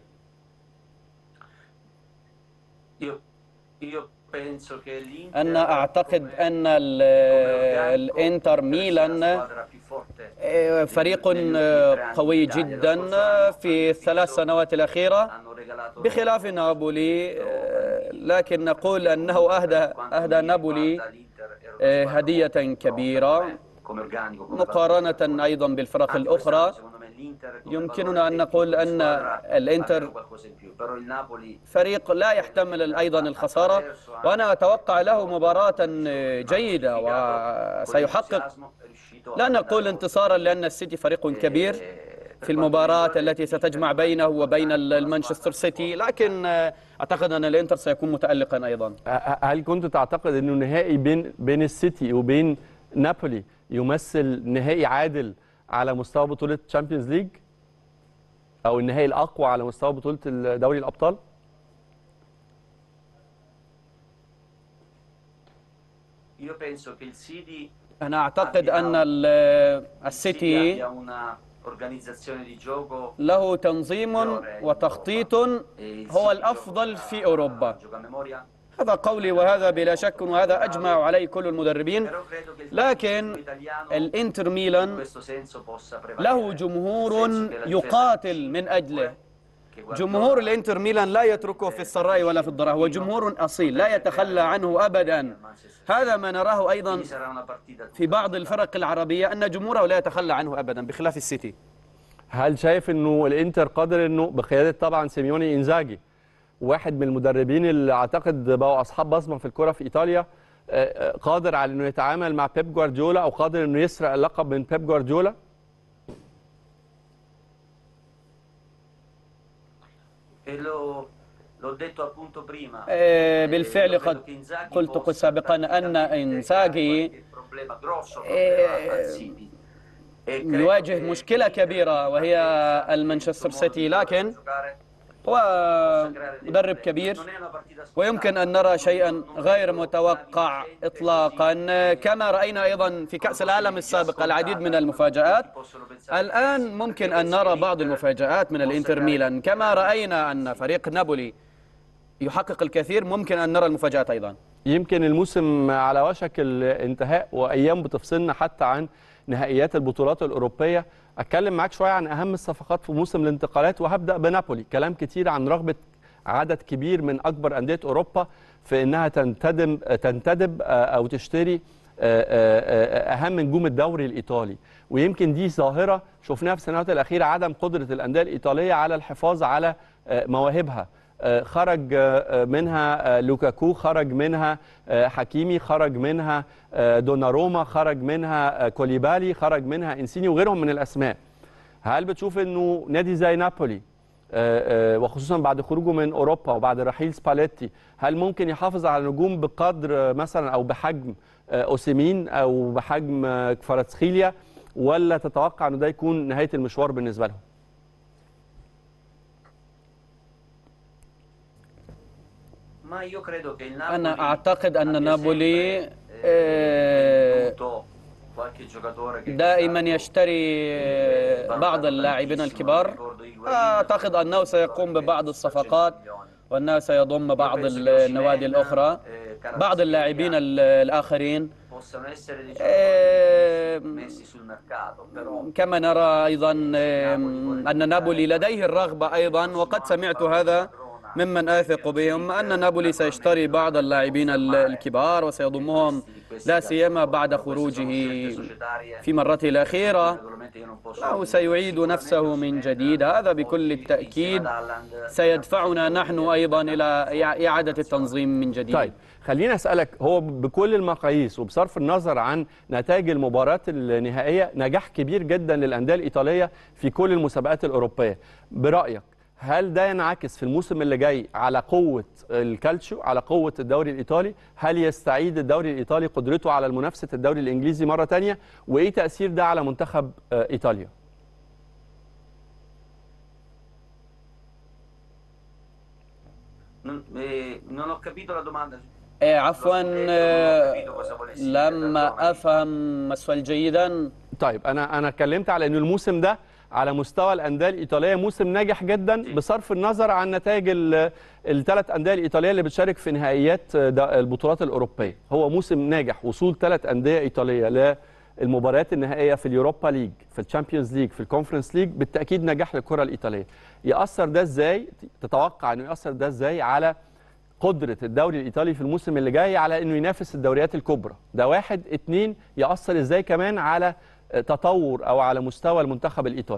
Speaker 2: Io, io penso che l'Inter
Speaker 3: أنا أعتقد
Speaker 2: come-
Speaker 3: أن ال-
Speaker 2: come organico
Speaker 3: الإنتر
Speaker 2: deve essere la
Speaker 3: ميلان
Speaker 2: squadra più forte
Speaker 3: آه، فريق آه، قوي جدا آه، في الثلاث سنوات الأخيرة
Speaker 2: hanno regalato
Speaker 3: بخلاف نابولي آه، لكن نقول أنه أهدى أهدى نابولي آه، هدية كبيرة مقارنة أيضا بالفرق الأخرى يمكننا أن نقول أن الإنتر فريق لا يحتمل أيضا الخسارة وأنا أتوقع له مباراة جيدة وسيحقق لا نقول انتصارا لأن السيتي فريق كبير في المباراة التي ستجمع بينه وبين المانشستر سيتي لكن أعتقد أن الإنتر سيكون متألقا أيضا
Speaker 1: هل كنت تعتقد أنه نهائي بين بين السيتي وبين نابولي يمثل نهائي عادل على مستوى بطولة تشامبيونز ليج أو النهائي الأقوى على مستوى بطولة دوري الأبطال؟
Speaker 3: أنا أعتقد أن السيتي له تنظيم وتخطيط هو الأفضل في أوروبا هذا قولي وهذا بلا شك وهذا أجمع عليه كل المدربين لكن الإنتر ميلان له جمهور يقاتل من أجله جمهور الإنتر ميلان لا يتركه في السراء ولا في الضراء هو جمهور أصيل لا يتخلى عنه أبدا هذا ما نراه أيضا في بعض الفرق العربية أن جمهوره لا يتخلى عنه أبدا بخلاف السيتي
Speaker 1: هل شايف أنه الإنتر قادر أنه بقيادة طبعا سيميوني إنزاجي واحد من المدربين اللي اعتقد بقوا اصحاب بصمه في الكره في ايطاليا قادر على انه يتعامل مع بيب جوارديولا او قادر انه يسرق اللقب من بيب جوارديولا
Speaker 3: بالفعل قد قلت سابقا ان انزاجي يواجه مشكله كبيره وهي المانشستر سيتي لكن هو مدرب كبير ويمكن أن نرى شيئا غير متوقع إطلاقا كما رأينا أيضا في كأس العالم السابق العديد من المفاجآت الآن ممكن أن نرى بعض المفاجآت من الإنتر ميلان كما رأينا أن فريق نابولي يحقق الكثير ممكن أن نرى المفاجآت أيضا
Speaker 1: يمكن الموسم على وشك الانتهاء وايام بتفصلنا حتى عن نهائيات البطولات الاوروبيه اتكلم معاك شويه عن اهم الصفقات في موسم الانتقالات وهبدا بنابولي كلام كتير عن رغبه عدد كبير من اكبر انديه اوروبا في انها تنتدب تنتدب او تشتري اهم نجوم الدوري الايطالي ويمكن دي ظاهره شفناها في السنوات الاخيره عدم قدره الانديه الايطاليه على الحفاظ على مواهبها خرج منها لوكاكو خرج منها حكيمي خرج منها دوناروما خرج منها كوليبالي خرج منها انسيني وغيرهم من الاسماء هل بتشوف انه نادي زي نابولي وخصوصا بعد خروجه من اوروبا وبعد رحيل سباليتي هل ممكن يحافظ على نجوم بقدر مثلا او بحجم اوسيمين او بحجم كفاراتسخيليا ولا تتوقع انه ده يكون نهايه المشوار بالنسبه لهم؟
Speaker 3: أنا أعتقد أن نابولي دائما يشتري بعض اللاعبين الكبار أعتقد أنه سيقوم ببعض الصفقات وأنه سيضم بعض النوادي الأخرى بعض اللاعبين الآخرين كما نرى أيضا أن نابولي لديه الرغبة أيضا وقد سمعت هذا ممن أثق بهم أن نابولي سيشتري بعض اللاعبين الكبار وسيضمهم لا سيما بعد خروجه في مرته الأخيرة أو سيعيد نفسه من جديد هذا بكل التأكيد سيدفعنا نحن أيضا إلى إعادة التنظيم من جديد
Speaker 1: طيب خليني أسألك هو بكل المقاييس وبصرف النظر عن نتائج المباراة النهائية نجاح كبير جدا للأندية الإيطالية في كل المسابقات الأوروبية برأيك هل ده ينعكس في الموسم اللي جاي على قوة الكالتشيو على قوة الدوري الإيطالي هل يستعيد الدوري الإيطالي قدرته على منافسة الدوري الإنجليزي مرة تانية وإيه تأثير ده على منتخب إيطاليا
Speaker 2: Non ho capito la domanda.
Speaker 3: عفوا لم افهم السؤال جيدا
Speaker 1: طيب انا انا اتكلمت على ان الموسم ده على مستوى الانديه الايطاليه موسم ناجح جدا بصرف النظر عن نتائج الثلاث انديه الايطاليه اللي بتشارك في نهائيات البطولات الاوروبيه هو موسم ناجح وصول ثلاث انديه ايطاليه للمباريات النهائيه في اليوروبا ليج في الشامبيونز ليج في الكونفرنس ليج بالتاكيد نجاح للكره الايطاليه ياثر ده ازاي تتوقع انه ياثر ده ازاي على قدرة الدوري الإيطالي في الموسم اللي جاي على أنه ينافس الدوريات الكبرى ده واحد اتنين يأثر إزاي كمان على تطور أو على مستوى المنتخب الإيطالي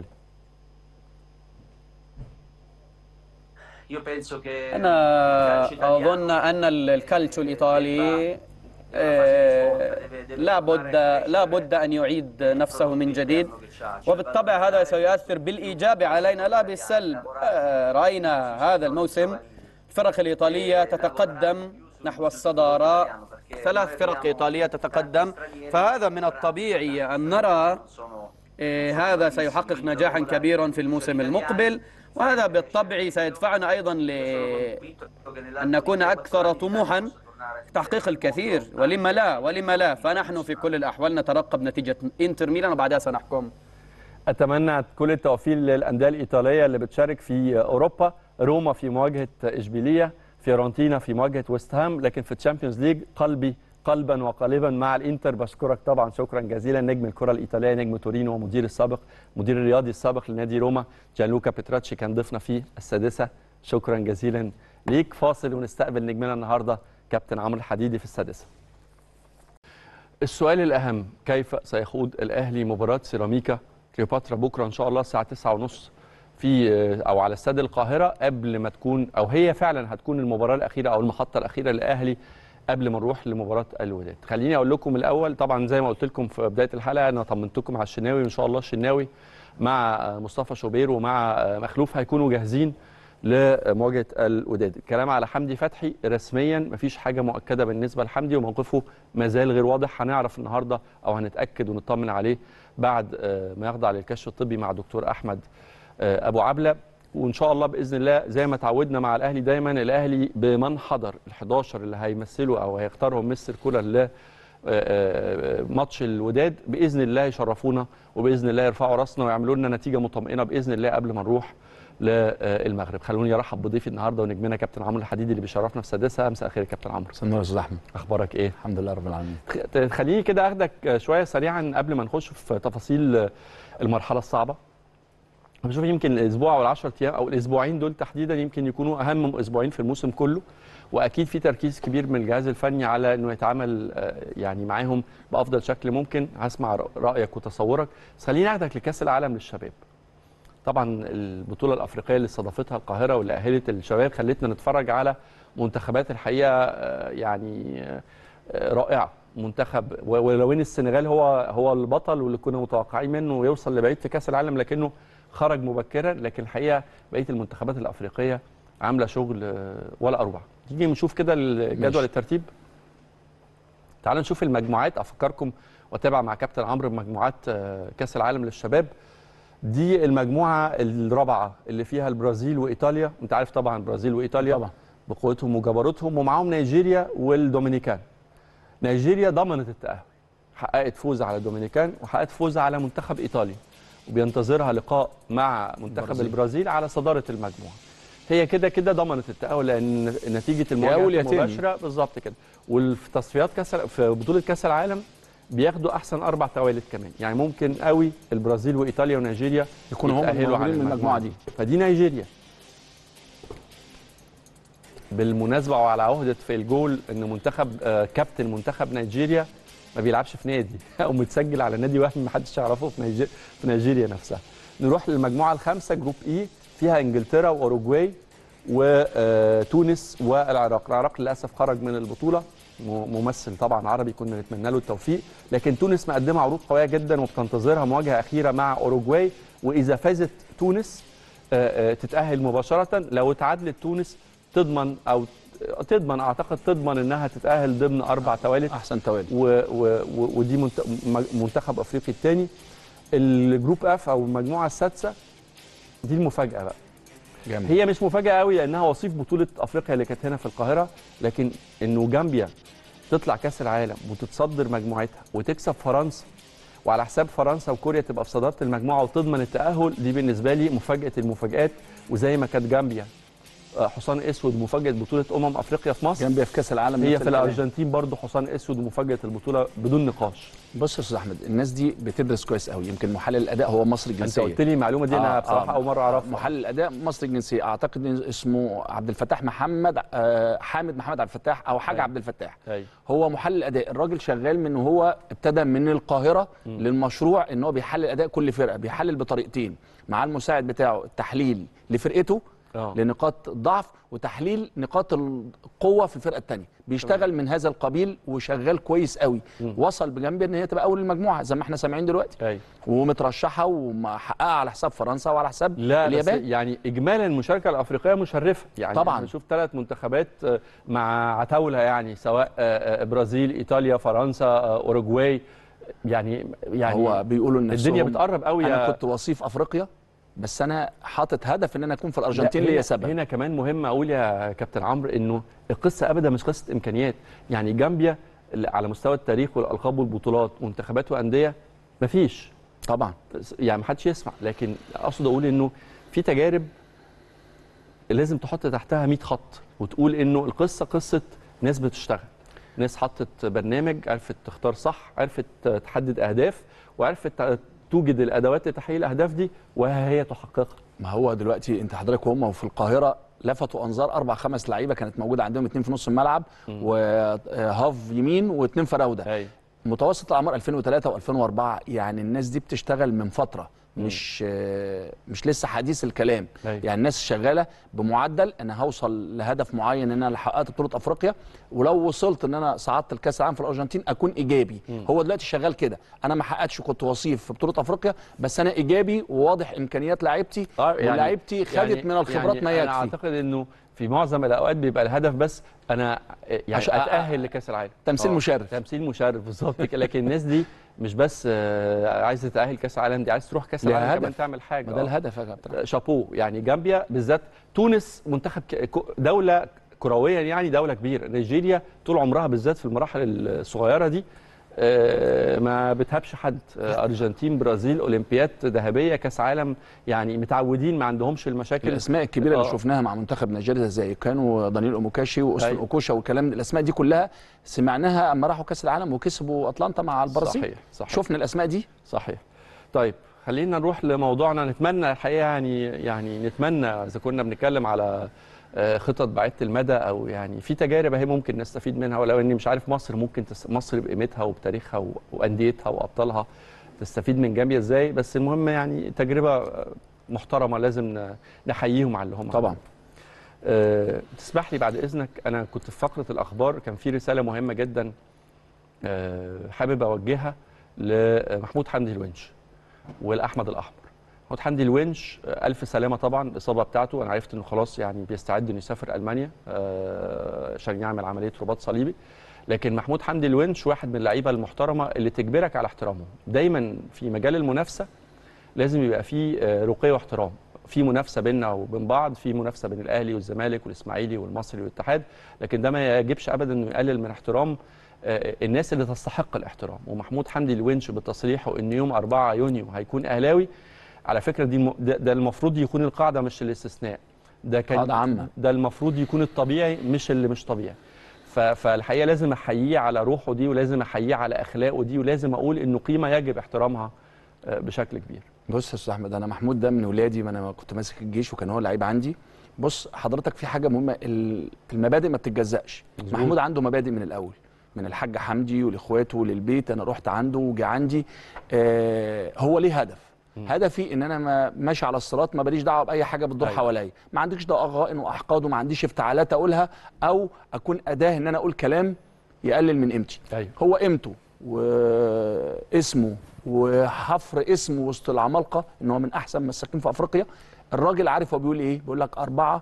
Speaker 3: أنا أظن أن الكالتشو الإيطالي لا بد لا بد ان يعيد نفسه من جديد وبالطبع هذا سيؤثر بالايجاب علينا لا بالسلب راينا هذا الموسم الفرق الإيطالية تتقدم نحو الصدارة ثلاث فرق إيطالية تتقدم فهذا من الطبيعي أن نرى هذا سيحقق نجاحا كبيرا في الموسم المقبل وهذا بالطبع سيدفعنا أيضا لأن نكون أكثر طموحا تحقيق الكثير ولما لا ولما لا فنحن في كل الأحوال نترقب نتيجة إنتر ميلان وبعدها سنحكم
Speaker 1: اتمنى كل التوفيق للانديه الايطاليه اللي بتشارك في اوروبا روما في مواجهه اشبيليه فيورنتينا في مواجهه ويست هام لكن في الشامبيونز ليج قلبي قلبا وقالبا مع الانتر بشكرك طبعا شكرا جزيلا نجم الكره الايطاليه نجم تورينو ومدير السابق مدير الرياضي السابق لنادي روما جانلوكا بيتراتشي كان ضيفنا في السادسه شكرا جزيلا ليك فاصل ونستقبل نجمنا النهارده كابتن عمرو الحديدي في السادسه السؤال الاهم كيف سيخوض الاهلي مباراه سيراميكا كليوباترا بكره ان شاء الله الساعه 9:30 في او على استاد القاهره قبل ما تكون او هي فعلا هتكون المباراه الاخيره او المحطه الاخيره للاهلي قبل ما نروح لمباراه الوداد خليني اقول لكم الاول طبعا زي ما قلت لكم في بدايه الحلقه انا طمنتكم على الشناوي وان شاء الله الشناوي مع مصطفى شوبير ومع مخلوف هيكونوا جاهزين لمواجهه الوداد الكلام على حمدي فتحي رسميا مفيش حاجه مؤكده بالنسبه لحمدي وموقفه ما زال غير واضح هنعرف النهارده او هنتاكد ونطمن عليه بعد ما يخضع للكشف الطبي مع دكتور احمد ابو عبله وان شاء الله باذن الله زي ما تعودنا مع الاهلي دايما الاهلي بمن حضر ال11 اللي هيمثلوا او هيختارهم مستر كولر ل ماتش الوداد باذن الله يشرفونا وباذن الله يرفعوا راسنا ويعملوا لنا نتيجه مطمئنه باذن الله قبل ما نروح للمغرب خلوني ارحب بضيفي النهارده ونجمنا كابتن عمرو الحديدي اللي بيشرفنا في سادسها مساء الخير يا كابتن عمرو
Speaker 4: مساء النور يا استاذ احمد
Speaker 1: اخبارك ايه
Speaker 4: الحمد لله رب العالمين
Speaker 1: خ- خليني كده اخدك شويه سريعا قبل ما نخش في تفاصيل المرحله الصعبه أنا بشوف يمكن الاسبوع او ال10 ايام او الاسبوعين دول تحديدا يمكن يكونوا اهم اسبوعين في الموسم كله واكيد في تركيز كبير من الجهاز الفني على انه يتعامل آه، يعني معاهم بافضل شكل ممكن هسمع ر- رايك وتصورك بس خليني اخدك لكاس العالم للشباب طبعا البطوله الافريقيه اللي استضافتها القاهره واللي اهلت الشباب خلتنا نتفرج على منتخبات الحقيقه آه، يعني آه، آه، رائعه منتخب و- ولو ان السنغال هو هو البطل واللي كنا متوقعين منه يوصل لبعيد في كاس العالم لكنه خرج مبكرا لكن الحقيقه بقيه المنتخبات الافريقيه عامله شغل آه، ولا اروع تيجي نشوف كده الجدول
Speaker 4: ماشي.
Speaker 1: الترتيب تعالوا نشوف المجموعات افكركم واتابع مع كابتن عمرو مجموعات آه، كاس العالم للشباب دي المجموعه الرابعه اللي فيها البرازيل وايطاليا انت عارف طبعا البرازيل وايطاليا
Speaker 4: طبعا.
Speaker 1: بقوتهم وجبروتهم ومعاهم نيجيريا والدومينيكان نيجيريا ضمنت التاهل حققت فوز على الدومينيكان وحققت فوز على منتخب ايطاليا وبينتظرها لقاء مع منتخب
Speaker 4: البرازيل.
Speaker 1: البرازيل على صداره المجموعه هي كده كده ضمنت التاهل لان نتيجه المواجهه
Speaker 4: أول يا تاني.
Speaker 1: المباشره بالظبط كده وفي تصفيات كاس في بطوله كاس العالم بياخدوا احسن اربع توالد كمان يعني ممكن قوي البرازيل وايطاليا ونيجيريا
Speaker 4: يكونوا هم
Speaker 1: يتأهلوا على
Speaker 4: الموجودين من المجموعة دي.
Speaker 1: فدي نيجيريا بالمناسبه وعلى عهده في الجول ان منتخب آه، كابتن منتخب نيجيريا ما بيلعبش في نادي او متسجل على نادي وهمي ما حدش يعرفه في نيجيريا في نيجيريا نفسها نروح للمجموعه الخامسه جروب اي فيها انجلترا واوروجواي وتونس والعراق العراق للاسف خرج من البطوله م- ممثل طبعا عربي كنا نتمنى له التوفيق لكن تونس مقدمه عروض قويه جدا وبتنتظرها مواجهه اخيره مع اوروجواي واذا فازت تونس آه، آه، تتاهل مباشره لو اتعادلت تونس تضمن او تضمن اعتقد تضمن انها تتاهل ضمن اربع توالت
Speaker 4: احسن توالي
Speaker 1: و و و ودي منت- م- منتخب افريقي الثاني الجروب اف او المجموعه السادسه دي المفاجاه بقى
Speaker 4: جامد
Speaker 1: هي مش مفاجاه قوي لانها وصيف بطوله افريقيا اللي كانت هنا في القاهره لكن انه جامبيا تطلع كاس العالم وتتصدر مجموعتها وتكسب فرنسا وعلى حساب فرنسا وكوريا تبقى في صداره المجموعه وتضمن التاهل دي بالنسبه لي مفاجاه المفاجات وزي ما كانت جامبيا آه، حصان اسود مفاجاه بطوله امم افريقيا في مصر
Speaker 4: جنبي في كاس العالم
Speaker 1: هي
Speaker 4: نفس
Speaker 1: في
Speaker 4: الكلام.
Speaker 1: الارجنتين برضو حصان اسود ومفاجاه البطوله بدون نقاش
Speaker 4: بص يا استاذ احمد الناس دي بتدرس كويس قوي يمكن محلل الاداء هو مصري
Speaker 1: انت
Speaker 4: الجنسيه
Speaker 1: قلت لي المعلومه دي انا بصراحه اول مره اعرفها
Speaker 4: محلل الاداء مصري الجنسيه اعتقد إن اسمه عبد الفتاح محمد آه، حامد محمد عبد الفتاح او حاجه
Speaker 1: أيوة.
Speaker 4: عبد الفتاح
Speaker 1: أيوة.
Speaker 4: هو محلل اداء الراجل شغال من هو ابتدى من القاهره للمشروع ان هو بيحلل اداء كل فرقه بيحلل بطريقتين مع المساعد بتاعه التحليل لفرقته
Speaker 1: آه.
Speaker 4: لنقاط الضعف وتحليل نقاط القوه في الفرقه الثانيه بيشتغل من هذا القبيل وشغال كويس قوي وصل بجنبي ان هي تبقى اول المجموعه زي ما احنا سامعين دلوقتي
Speaker 1: ايوه
Speaker 4: ومترشحه ومحققه على حساب فرنسا وعلى حساب
Speaker 1: لا بس
Speaker 4: اليابان
Speaker 1: يعني اجمالا المشاركه الافريقيه مشرفه يعني
Speaker 4: طبعاً.
Speaker 1: بنشوف ثلاث منتخبات آه، مع عتاوله يعني سواء آه، آه، برازيل ايطاليا فرنسا آه، اوروجواي يعني يعني
Speaker 4: هو بيقولوا ان
Speaker 1: الدنيا بتقرب قوي
Speaker 4: انا
Speaker 1: يا
Speaker 4: كنت وصيف افريقيا بس انا حاطط هدف ان انا اكون في
Speaker 1: لا،
Speaker 4: الارجنتين
Speaker 1: هنا-
Speaker 4: ليا سبب
Speaker 1: هنا كمان مهم اقول يا كابتن عمرو انه القصه ابدا مش قصه امكانيات يعني جامبيا اللي على مستوى التاريخ والالقاب والبطولات منتخبات وانديه مفيش
Speaker 4: طبعا
Speaker 1: يعني محدش يسمع لكن اقصد اقول انه في تجارب لازم تحط تحتها 100 خط وتقول انه القصه قصه ناس بتشتغل ناس حطت برنامج عرفت تختار صح عرفت تحدد اهداف وعرفت توجد الادوات لتحقيق الاهداف دي وها هي تحققها
Speaker 4: ما هو دلوقتي انت حضرتك وهم في القاهره لفتوا انظار اربع خمس لعيبه كانت موجوده عندهم اثنين في نص الملعب وهاف يمين واثنين فراوده
Speaker 1: ايوه
Speaker 4: متوسط الاعمار 2003 و2004 يعني الناس دي بتشتغل من فتره مش آه، مش لسه حديث الكلام
Speaker 1: أيوة.
Speaker 4: يعني الناس شغاله بمعدل انا هوصل لهدف معين ان انا حققت بطوله افريقيا ولو وصلت ان انا صعدت الكاس العالم في الارجنتين اكون ايجابي هو دلوقتي شغال كده انا ما حققتش كنت وصيف في بطوله افريقيا بس انا ايجابي وواضح امكانيات لعيبتي
Speaker 1: آه، يعني-
Speaker 4: ولاعيبتي خدت
Speaker 1: يعني-
Speaker 4: من الخبرات
Speaker 1: يعني
Speaker 4: ما
Speaker 1: انا
Speaker 4: يكفي
Speaker 1: اعتقد انه في معظم الاوقات بيبقى الهدف بس انا يعني
Speaker 4: عشان-
Speaker 1: اتاهل لكاس العالم
Speaker 4: تمثيل
Speaker 1: آه،
Speaker 4: مشرف.
Speaker 1: تمثيل مشرف بالظبط كده لكن الناس دي مش بس آه، عايزه تتاهل كاس العالم دي عايز تروح كاس
Speaker 4: ليها
Speaker 1: العالم
Speaker 4: هدف.
Speaker 1: كمان تعمل حاجه
Speaker 4: ما ده
Speaker 1: آه.
Speaker 4: الهدف يا كابتن
Speaker 1: شابوه يعني جامبيا بالذات تونس منتخب ك- ك- دوله كرويا يعني دوله كبيره نيجيريا طول عمرها بالذات في المراحل الصغيره دي آه، ما بتهابش حد آه، ارجنتين برازيل اولمبياد ذهبيه كاس عالم يعني متعودين ما عندهمش المشاكل
Speaker 4: الاسماء الكبيره اللي
Speaker 1: آه.
Speaker 4: شفناها مع منتخب نيجيريا زي كانوا دانيال اوموكاشي واوسفن
Speaker 1: أيوة.
Speaker 4: اوكوشا والكلام ده الاسماء دي كلها سمعناها اما راحوا كاس العالم وكسبوا اتلانتا مع البرازيل
Speaker 1: صحيح صحيح
Speaker 4: شفنا الاسماء دي
Speaker 1: صحيح طيب خلينا نروح لموضوعنا نتمنى الحقيقه يعني يعني نتمنى اذا كنا بنتكلم على آه، خطط بعيده المدى او يعني في تجارب اهي ممكن نستفيد منها ولو اني مش عارف مصر ممكن تس... مصر بقيمتها وبتاريخها و... وانديتها وابطالها تستفيد من جامبيا ازاي بس المهم يعني تجربه آه، محترمه لازم ن- نحييهم على اللي هم
Speaker 4: طبعا
Speaker 1: عملوه. أه تسمح لي بعد اذنك انا كنت في فقره الاخبار كان في رساله مهمه جدا أه حابب اوجهها لمحمود حمدي الونش والاحمد الاحمر محمود حمدي الونش آه، الف سلامه طبعا الاصابه بتاعته انا عرفت انه خلاص يعني بيستعد انه يسافر المانيا آه، عشان يعمل عمليه رباط صليبي لكن محمود حمدي الونش واحد من اللعيبه المحترمه اللي تجبرك على احترامهم دايما في مجال المنافسه لازم يبقى في آه، رقي واحترام في منافسه بيننا وبين بعض في منافسه بين الاهلي والزمالك والاسماعيلي والمصري والاتحاد لكن ده ما يجبش ابدا انه يقلل من احترام آه، الناس اللي تستحق الاحترام ومحمود حمدي الونش بتصريحه ان يوم 4 يونيو هيكون اهلاوي على فكره دي م- ده, ده المفروض يكون القاعده مش الاستثناء ده كان
Speaker 4: قاعدة عامة.
Speaker 1: ده المفروض يكون الطبيعي مش اللي مش طبيعي ف- فالحقيقه لازم احييه على روحه دي ولازم احييه على اخلاقه دي ولازم اقول انه قيمه يجب احترامها آه، بشكل كبير
Speaker 4: بص يا استاذ احمد انا محمود ده من ولادي ما انا كنت ماسك الجيش وكان هو لعيب عندي بص حضرتك في حاجه مهمه ال- المبادئ ما بتتجزأش
Speaker 1: مظبوط.
Speaker 4: محمود عنده مبادئ من الاول من الحاج حمدي ولاخواته وللبيت انا رحت عنده وجي عندي آه هو ليه هدف هدفي ان انا ما ماشي على الصراط ما باليش دعوه باي حاجه بتدور
Speaker 1: أيوة.
Speaker 4: حواليا ما عنديش ضغائن واحقاد وما عنديش افتعالات اقولها او اكون اداه ان انا اقول كلام يقلل من قيمتي
Speaker 1: ايوه
Speaker 4: هو قيمته واسمه وحفر اسمه وسط العمالقه ان هو من احسن مساكين في افريقيا الراجل عارف هو بيقول ايه بيقول لك اربعه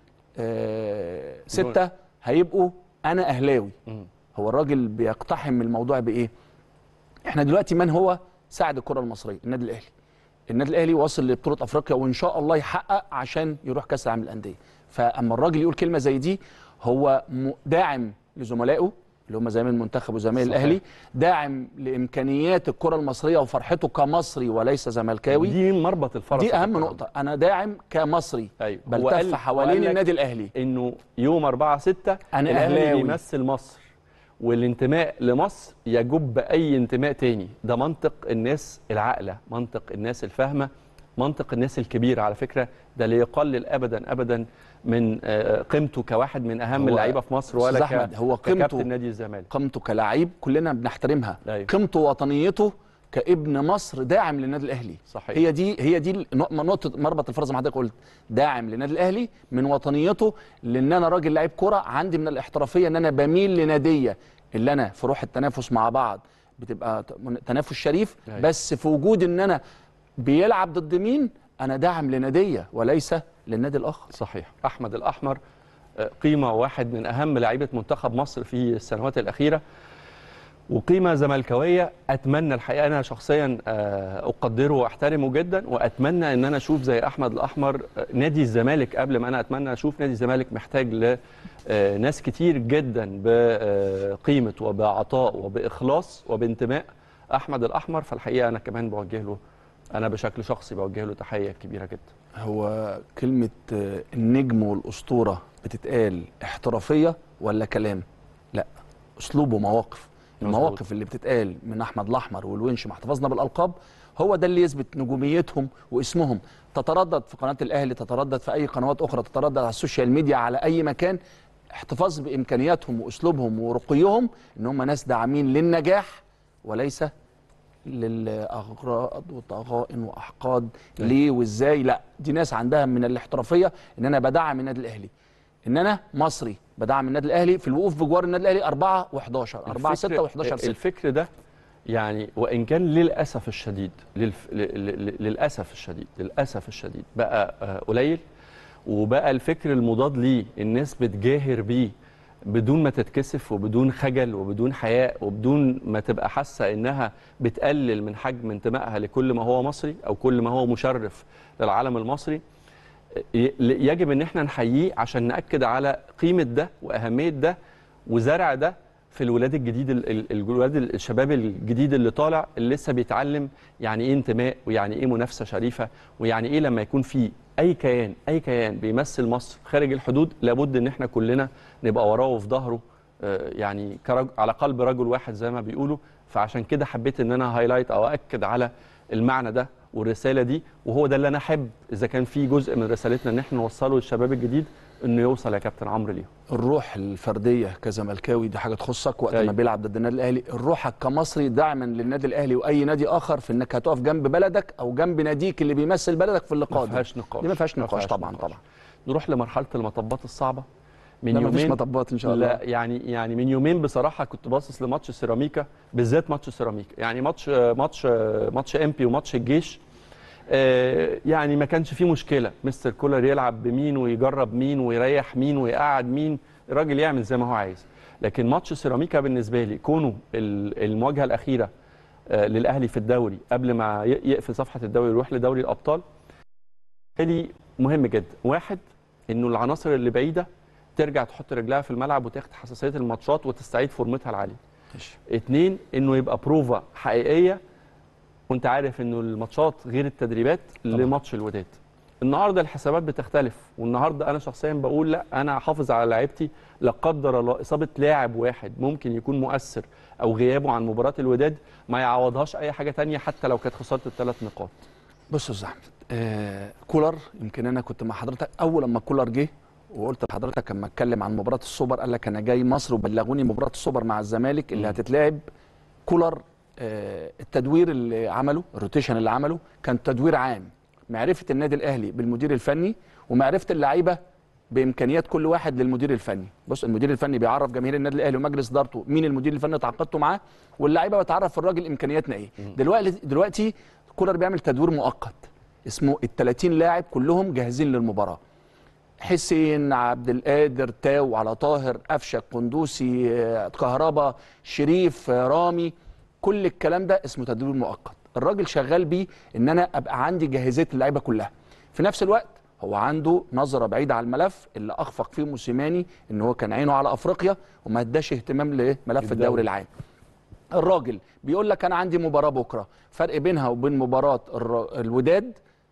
Speaker 4: آه سته هيبقوا انا اهلاوي
Speaker 1: مم.
Speaker 4: هو الراجل بيقتحم الموضوع بايه احنا دلوقتي من هو ساعد الكره المصريه النادي الاهلي النادي الاهلي واصل لبطوله افريقيا وان شاء الله يحقق عشان يروح كاس العالم للانديه فاما الراجل يقول كلمه زي دي هو م- داعم لزملائه اللي هم زمايل المنتخب وزمايل
Speaker 1: صحيح.
Speaker 4: الاهلي داعم لامكانيات الكره المصريه وفرحته كمصري وليس زملكاوي
Speaker 1: دي مربط الفرس
Speaker 4: دي
Speaker 1: في
Speaker 4: اهم
Speaker 1: الكلام.
Speaker 4: نقطه انا داعم كمصري
Speaker 1: ايوه هو
Speaker 4: بلتف
Speaker 1: قال- وقال
Speaker 4: حوالين
Speaker 1: لك
Speaker 4: النادي الاهلي
Speaker 1: انه يوم 4 6
Speaker 4: أنا
Speaker 1: الاهلي
Speaker 4: أهلاوي.
Speaker 1: بيمثل مصر والانتماء لمصر يجب اي انتماء تاني ده منطق الناس العاقله منطق الناس الفاهمه منطق الناس الكبيره على فكره ده لا يقلل ابدا ابدا من آه، قيمته كواحد من اهم
Speaker 4: هو
Speaker 1: اللعيبه في مصر
Speaker 4: أستاذ
Speaker 1: ولا
Speaker 4: أحمد،
Speaker 1: ك-
Speaker 4: هو قيمته-
Speaker 1: ككابتن نادي الزمالك
Speaker 4: قيمته كلاعب كلنا بنحترمها
Speaker 1: أيوة.
Speaker 4: قيمته وطنيته كابن مصر داعم للنادي الاهلي
Speaker 1: صحيح.
Speaker 4: هي دي هي دي النق- نقطه مربط الفرز زي ما حضرتك قلت داعم للنادي الاهلي من وطنيته لان انا راجل لعيب كره عندي من الاحترافيه ان انا بميل لناديه اللي انا في روح التنافس مع بعض بتبقى ت- من- تنافس شريف
Speaker 1: أيوة.
Speaker 4: بس في وجود ان انا بيلعب ضد مين انا داعم لناديه وليس للنادي الاخر
Speaker 1: صحيح احمد الاحمر آه، قيمه واحد من اهم لعيبه منتخب مصر في السنوات الاخيره وقيمه زملكاويه اتمنى الحقيقه انا شخصيا آه، اقدره واحترمه جدا واتمنى ان انا اشوف زي احمد الاحمر آه، نادي الزمالك قبل ما انا اتمنى اشوف نادي الزمالك محتاج لناس كتير جدا بقيمه وبعطاء وباخلاص وبانتماء احمد الاحمر فالحقيقه انا كمان بوجه له انا بشكل شخصي بوجه له تحيه كبيره جدا
Speaker 4: هو كلمة آه، النجم والأسطورة بتتقال احترافية ولا كلام؟ لا أسلوب ومواقف المواقف اللي بتتقال من أحمد الأحمر والونش مع احتفاظنا بالألقاب هو ده اللي يثبت نجوميتهم واسمهم تتردد في قناة الأهلي تتردد في أي قنوات أخرى تتردد على السوشيال ميديا على أي مكان احتفاظ بإمكانياتهم وأسلوبهم ورقيهم إن هم ناس داعمين للنجاح وليس للاغراض وطغائن واحقاد ليه وازاي لا دي ناس عندها من الاحترافيه ان انا بدعم النادي الاهلي ان انا مصري بدعم النادي الاهلي في الوقوف بجوار النادي الاهلي 4 و11 4 6 و11 6
Speaker 1: الفكر ده يعني وان كان للاسف الشديد للف... ل- ل- ل- للاسف الشديد للاسف الشديد بقى آه، قليل وبقى الفكر المضاد ليه الناس بتجاهر بيه بدون ما تتكسف وبدون خجل وبدون حياء وبدون ما تبقى حاسه انها بتقلل من حجم انتمائها لكل ما هو مصري او كل ما هو مشرف للعالم المصري ي- يجب ان احنا نحييه عشان ناكد على قيمه ده واهميه ده وزرع ده في الولاد الجديد ال- ال- الولاد ال- الشباب الجديد اللي طالع اللي لسه بيتعلم يعني ايه انتماء ويعني ايه منافسه شريفه ويعني ايه لما يكون في اي كيان اي كيان بيمثل مصر خارج الحدود لابد ان احنا كلنا نبقى وراه وفي ظهره آه، يعني كرج على قلب رجل واحد زي ما بيقولوا فعشان كده حبيت ان انا هايلايت او اكد على المعنى ده والرساله دي وهو ده اللي انا احب اذا كان في جزء من رسالتنا ان احنا نوصله للشباب الجديد انه يوصل يا كابتن عمرو ليهم
Speaker 4: الروح الفرديه كزملكاوي دي حاجه تخصك وقت
Speaker 1: أيوة.
Speaker 4: ما بيلعب ضد النادي الاهلي روحك كمصري داعما للنادي الاهلي واي نادي اخر في انك هتقف جنب بلدك او جنب ناديك اللي بيمثل بلدك في اللقاء
Speaker 1: ما
Speaker 4: ده.
Speaker 1: فيهاش نقاش
Speaker 4: دي ما فيهاش نقاش طبعا
Speaker 1: نقاش.
Speaker 4: طبعا
Speaker 1: نروح لمرحله المطبات الصعبه من
Speaker 4: لا مفيش
Speaker 1: يومين
Speaker 4: مطبات ان شاء الله
Speaker 1: لا يعني يعني من يومين بصراحه كنت باصص لماتش سيراميكا بالذات ماتش سيراميكا يعني ماتش ماتش ماتش امبي وماتش الجيش آه، يعني ما كانش فيه مشكله مستر كولر يلعب بمين ويجرب مين ويريح مين ويقعد مين الراجل يعمل زي ما هو عايز لكن ماتش سيراميكا بالنسبه لي كونه ال- المواجهه الاخيره آه، للاهلي في الدوري قبل ما ي- يقفل صفحه الدوري ويروح لدوري الابطال بالتالي مهم جدا واحد انه العناصر اللي بعيده ترجع تحط رجلها في الملعب وتاخد حساسيه الماتشات وتستعيد فورمتها العاليه
Speaker 4: ماشي.
Speaker 1: اتنين انه يبقى بروفا حقيقيه وانت عارف انه الماتشات غير التدريبات
Speaker 4: طبعا.
Speaker 1: لماتش الوداد النهارده الحسابات بتختلف والنهارده انا شخصيا بقول لا انا هحافظ على لعيبتي لا قدر الله اصابه لاعب واحد ممكن يكون مؤثر او غيابه عن مباراه الوداد ما يعوضهاش اي حاجه تانية حتى لو كانت خساره الثلاث نقاط
Speaker 4: بص يا استاذ احمد آه كولر يمكن انا كنت مع حضرتك اول لما كولر جه وقلت لحضرتك لما اتكلم عن مباراه السوبر قال لك انا جاي مصر وبلغوني مباراه السوبر مع الزمالك اللي
Speaker 1: مم.
Speaker 4: هتتلعب كولر آه التدوير اللي عمله الروتيشن اللي عمله كان تدوير عام معرفه النادي الاهلي بالمدير الفني ومعرفه اللعيبه بامكانيات كل واحد للمدير الفني بص المدير الفني بيعرف جماهير النادي الاهلي ومجلس ادارته مين المدير الفني اللي تعاقدته معاه واللعيبه بتعرف الراجل امكانياتنا ايه دلوقتي دلوقتي كولر بيعمل تدوير مؤقت اسمه ال 30 لاعب كلهم جاهزين للمباراه حسين عبد القادر تاو على طاهر قفشه قندوسي آه، كهربا شريف آه، رامي كل الكلام ده اسمه تدوير مؤقت الراجل شغال بيه ان انا ابقى عندي جاهزيه اللعيبه كلها في نفس الوقت هو عنده نظره بعيده على الملف اللي اخفق فيه موسيماني ان هو كان عينه على افريقيا وما اداش اهتمام لملف
Speaker 1: الدوري.
Speaker 4: الدوري العام الراجل بيقول لك انا عندي مباراه بكره فرق بينها وبين مباراه الر- الوداد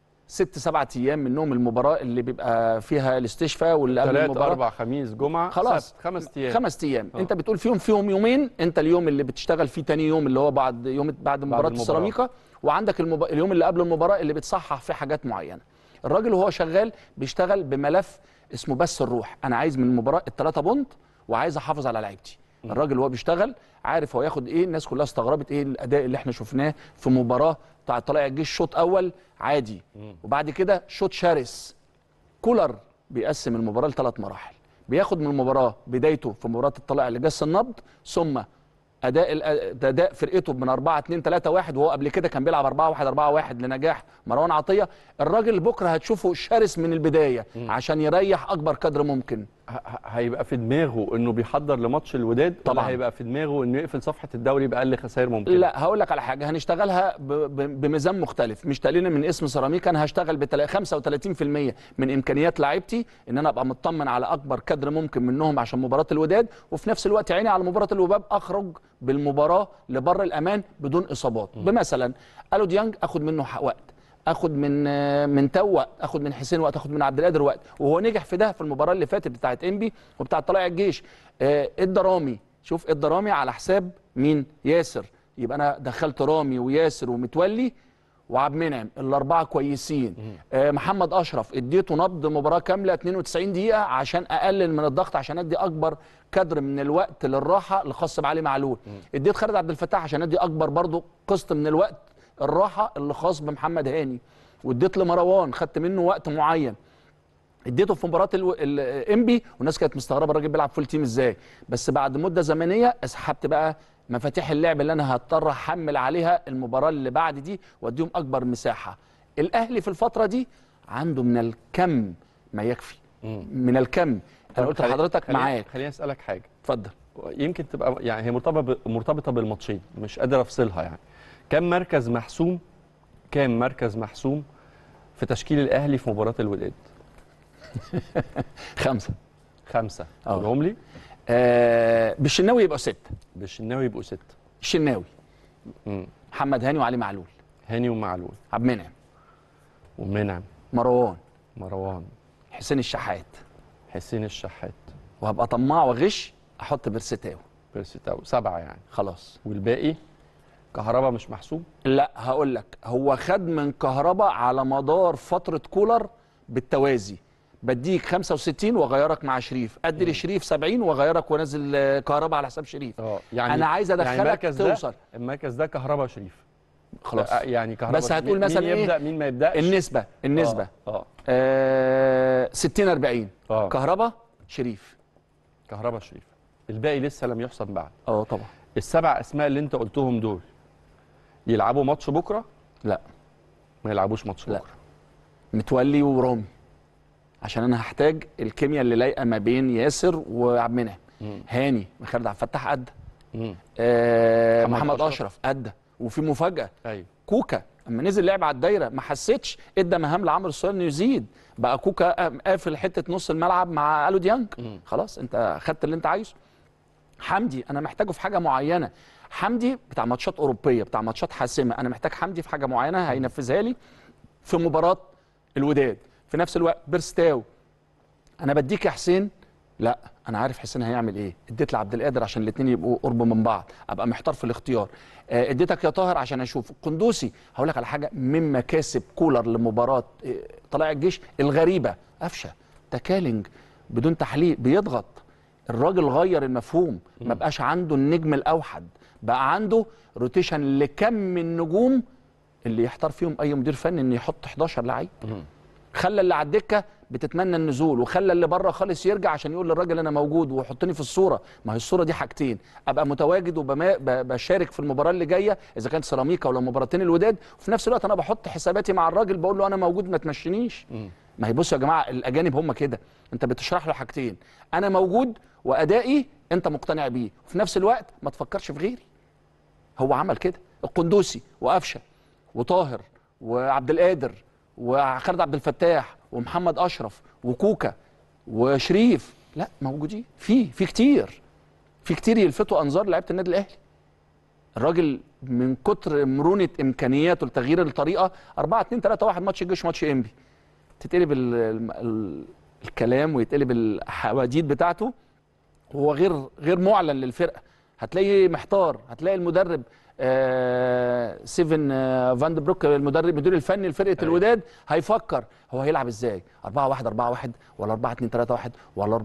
Speaker 4: ست سبعة ايام منهم المباراه اللي بيبقى فيها الاستشفاء واللي قبل
Speaker 1: ثلاث
Speaker 4: المباراه
Speaker 1: اربع خميس جمعه
Speaker 4: خلاص.
Speaker 1: سبت، خمس ايام
Speaker 4: خمس ايام
Speaker 1: آه.
Speaker 4: انت بتقول فيهم فيهم يومين انت اليوم اللي بتشتغل فيه تاني يوم اللي هو بعد يوم بعد مباراه
Speaker 1: المباراة.
Speaker 4: السيراميكا وعندك المب... اليوم اللي قبل المباراه اللي بتصحح فيه حاجات معينه الراجل وهو شغال بيشتغل بملف اسمه بس الروح انا عايز من المباراه الثلاثه بونت وعايز احافظ على لعيبتي الراجل وهو بيشتغل عارف هو ياخد ايه الناس كلها استغربت ايه الاداء اللي احنا شفناه في مباراه بتاع طلائع الجيش شوط اول عادي وبعد كده شوط شرس كولر بيقسم المباراه لثلاث مراحل بياخد من المباراه بدايته في مباراه الطلائع اللي جس النبض ثم اداء الأ- اداء فرقته من 4 2 3 1 وهو قبل كده كان بيلعب 4 1 4 1 لنجاح مروان عطيه الراجل بكره هتشوفه شرس من البدايه عشان يريح اكبر قدر ممكن
Speaker 1: ه- ه- هيبقى في دماغه انه بيحضر لماتش الوداد
Speaker 4: طبعاً.
Speaker 1: ولا هيبقى في دماغه انه يقفل صفحه الدوري باقل خسائر ممكن
Speaker 4: لا هقول لك على حاجه هنشتغلها ب- ب- بميزان مختلف مش تقليلا من اسم سيراميكا انا هشتغل ب 35% من امكانيات لعيبتي ان انا ابقى مطمن على اكبر كادر ممكن منهم عشان مباراه الوداد وفي نفس الوقت عيني على مباراه الوباب اخرج بالمباراه لبر الامان بدون اصابات بمثلا الو ديانج اخد منه ح- وقت اخد من آه، من تو وقت اخد من حسين وقت اخد من عبد القادر وقت وهو نجح في ده في المباراه اللي فاتت بتاعت انبي وبتاعت طلائع الجيش آه، ادى رامي شوف ادى رامي على حساب مين ياسر يبقى انا دخلت رامي وياسر ومتولي وعبد المنعم الاربعه كويسين آه محمد اشرف اديته نبض مباراه كامله 92 دقيقه عشان اقلل من الضغط عشان ادي اكبر كادر من الوقت للراحه الخاص بعلي معلول اديت خالد عبد الفتاح عشان ادي اكبر برضه قسط من الوقت الراحه اللي خاص بمحمد هاني واديت لمروان خدت منه وقت معين اديته في مباراه الو- ال- انبي والناس كانت مستغربه الراجل بيلعب فول تيم ازاي بس بعد مده زمنيه اسحبت بقى مفاتيح اللعب اللي انا هضطر احمل عليها المباراه اللي بعد دي واديهم اكبر مساحه الاهلي في الفتره دي عنده من الكم ما يكفي من الكم انا
Speaker 1: طب
Speaker 4: قلت
Speaker 1: خلي-
Speaker 4: لحضرتك
Speaker 1: خليني-
Speaker 4: معاك
Speaker 1: خليني اسالك حاجه
Speaker 4: اتفضل
Speaker 1: يمكن تبقى يعني هي مرتبطه ب- مرتبطه بالماتشين مش قادر افصلها يعني كم مركز محسوم كام مركز محسوم في تشكيل الاهلي في مباراه الوداد
Speaker 4: خمسه
Speaker 1: خمسه
Speaker 4: آه.
Speaker 1: قولهم لي
Speaker 4: آه بالشناوي يبقى ستة
Speaker 1: بالشناوي يبقوا ستة
Speaker 4: الشناوي
Speaker 1: مم.
Speaker 4: محمد هاني وعلي معلول
Speaker 1: هاني ومعلول
Speaker 4: عبد المنعم
Speaker 1: ومنعم
Speaker 4: مروان
Speaker 1: مروان
Speaker 4: حسين الشحات
Speaker 1: حسين الشحات
Speaker 4: وهبقى طماع واغش احط بيرستاو
Speaker 1: بيرسيتاو سبعة يعني
Speaker 4: خلاص
Speaker 1: والباقي كهربا مش محسوب
Speaker 4: لا هقول لك هو خد من كهربا على مدار فتره كولر بالتوازي بديك 65 واغيرك مع شريف ادي لشريف 70 واغيرك وانزل آه، كهربا على حساب شريف
Speaker 1: اه يعني
Speaker 4: أنا عايز أدخلك
Speaker 1: المركز ده-
Speaker 4: توصل.
Speaker 1: المركز ده كهربا شريف
Speaker 4: خلاص
Speaker 1: آه، يعني كهربا
Speaker 4: بس
Speaker 1: شريف.
Speaker 4: هتقول
Speaker 1: مين-
Speaker 4: مثلا
Speaker 1: مين
Speaker 4: إيه؟
Speaker 1: يبدا مين ما يبداش
Speaker 4: النسبه النسبه
Speaker 1: اه, آه.
Speaker 4: آه 60 40
Speaker 1: آه.
Speaker 4: كهربا شريف
Speaker 1: كهربا شريف الباقي لسه لم يحسب بعد
Speaker 4: اه طبعا
Speaker 1: السبع اسماء اللي انت قلتهم دول يلعبوا ماتش بكره
Speaker 4: لا
Speaker 1: ما يلعبوش ماتش
Speaker 4: لا.
Speaker 1: بكره
Speaker 4: متولي ورامي عشان انا هحتاج الكيمياء اللي لايقه ما بين ياسر وعبد المنعم هاني خالد عبد الفتاح ادى
Speaker 1: مم.
Speaker 4: آه
Speaker 1: محمد
Speaker 4: محمد
Speaker 1: أشرف.
Speaker 4: اشرف ادى وفي مفاجاه
Speaker 1: ايوه
Speaker 4: كوكا اما نزل لعب على الدايره ما حسيتش ادى مهام لعمرو السوليه انه يزيد بقى كوكا قام قافل حته نص الملعب مع الو ديانج خلاص انت خدت اللي انت عايزه حمدي انا محتاجه في حاجه معينه حمدي بتاع ماتشات اوروبيه بتاع ماتشات حاسمه انا محتاج حمدي في حاجه معينه هينفذها لي في مباراه الوداد في نفس الوقت بيرستاو انا بديك يا حسين لا انا عارف حسين هيعمل ايه اديت لعبد القادر عشان الاثنين يبقوا قرب من بعض ابقى محتار في الاختيار آه، اديتك يا طاهر عشان اشوف قندوسي هقول لك على حاجه من مكاسب كولر لمباراه آه، طلائع الجيش الغريبه قفشه تكالنج بدون تحليل بيضغط الراجل غير المفهوم ما بقاش عنده النجم الاوحد بقى عنده روتيشن لكم النجوم اللي يحتار فيهم اي مدير فني انه يحط 11 لعيب خلى اللي على الدكه بتتمنى النزول وخلى اللي بره خالص يرجع عشان يقول للراجل انا موجود وحطني في الصوره ما هي الصوره دي حاجتين ابقى متواجد وبشارك في المباراه اللي جايه اذا كانت سيراميكا ولا مباراتين الوداد وفي نفس الوقت انا بحط حساباتي مع الراجل بقول له انا موجود ما تمشينيش ما هي بصوا يا جماعه الاجانب هم كده انت بتشرح له حاجتين انا موجود وادائي انت مقتنع بيه وفي نفس الوقت ما تفكرش في غيري هو عمل كده القندوسي وقفشه وطاهر وعبد القادر وخالد عبد الفتاح ومحمد اشرف وكوكا وشريف لا موجودين في في كتير في كتير يلفتوا انظار لعيبه النادي الاهلي الراجل من كتر مرونه امكانياته لتغيير الطريقه 4 2 3 1 ماتش الجيش ماتش انبي تتقلب ال ال ال الكلام ويتقلب الحواديت بتاعته هو غير غير معلن للفرقه هتلاقي محتار هتلاقي المدرب آه سيفن آه فاند بروك المدرب المدير الفني لفرقه الوداد هيفكر هو هيلعب ازاي 4 1 4 1 ولا 4 2 3 1 ولا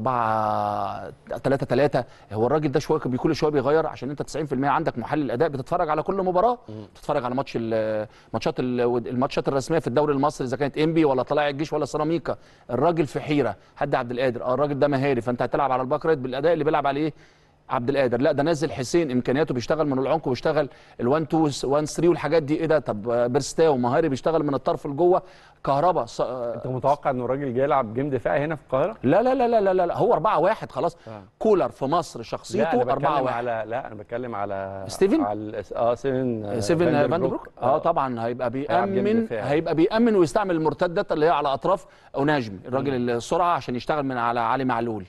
Speaker 4: 4 3 3 هو الراجل ده شويه كل شويه بيغير عشان انت 90% عندك محلل اداء بتتفرج على كل مباراه بتتفرج على ماتش ال- ماتشات ال- الماتشات الرسميه في الدوري المصري اذا كانت انبي ولا طلائع الجيش ولا سيراميكا الراجل في حيره حد عبد القادر اه الراجل ده مهاري فانت هتلعب على الباك رايت بالاداء اللي بيلعب عليه عبد القادر لا ده نزل حسين امكانياته بيشتغل من العمق وبيشتغل ال1 2 1 3 والحاجات دي ايه ده طب آه، بيرستاو مهاري بيشتغل من الطرف لجوه كهربا ص... آه،
Speaker 1: انت متوقع انه الراجل جاي يلعب جيم دفاعي هنا في القاهره؟
Speaker 4: لا لا لا لا لا, لا, لا هو 4 1 خلاص
Speaker 1: آه.
Speaker 4: كولر في مصر
Speaker 1: لا
Speaker 4: شخصيته
Speaker 1: انا
Speaker 4: 4
Speaker 1: بتكلم
Speaker 4: 1
Speaker 1: على لا انا بتكلم على
Speaker 4: ستيفن؟
Speaker 1: على ال- اه سيفن
Speaker 4: سيفن فاندر بروك اه طبعا هيبقى
Speaker 1: هيلعب جنب
Speaker 4: بيأمن
Speaker 1: دفاعي.
Speaker 4: هيبقى بيأمن ويستعمل المرتدات اللي هي على اطراف اوناجم الراجل السرعه عشان يشتغل من على علي معلول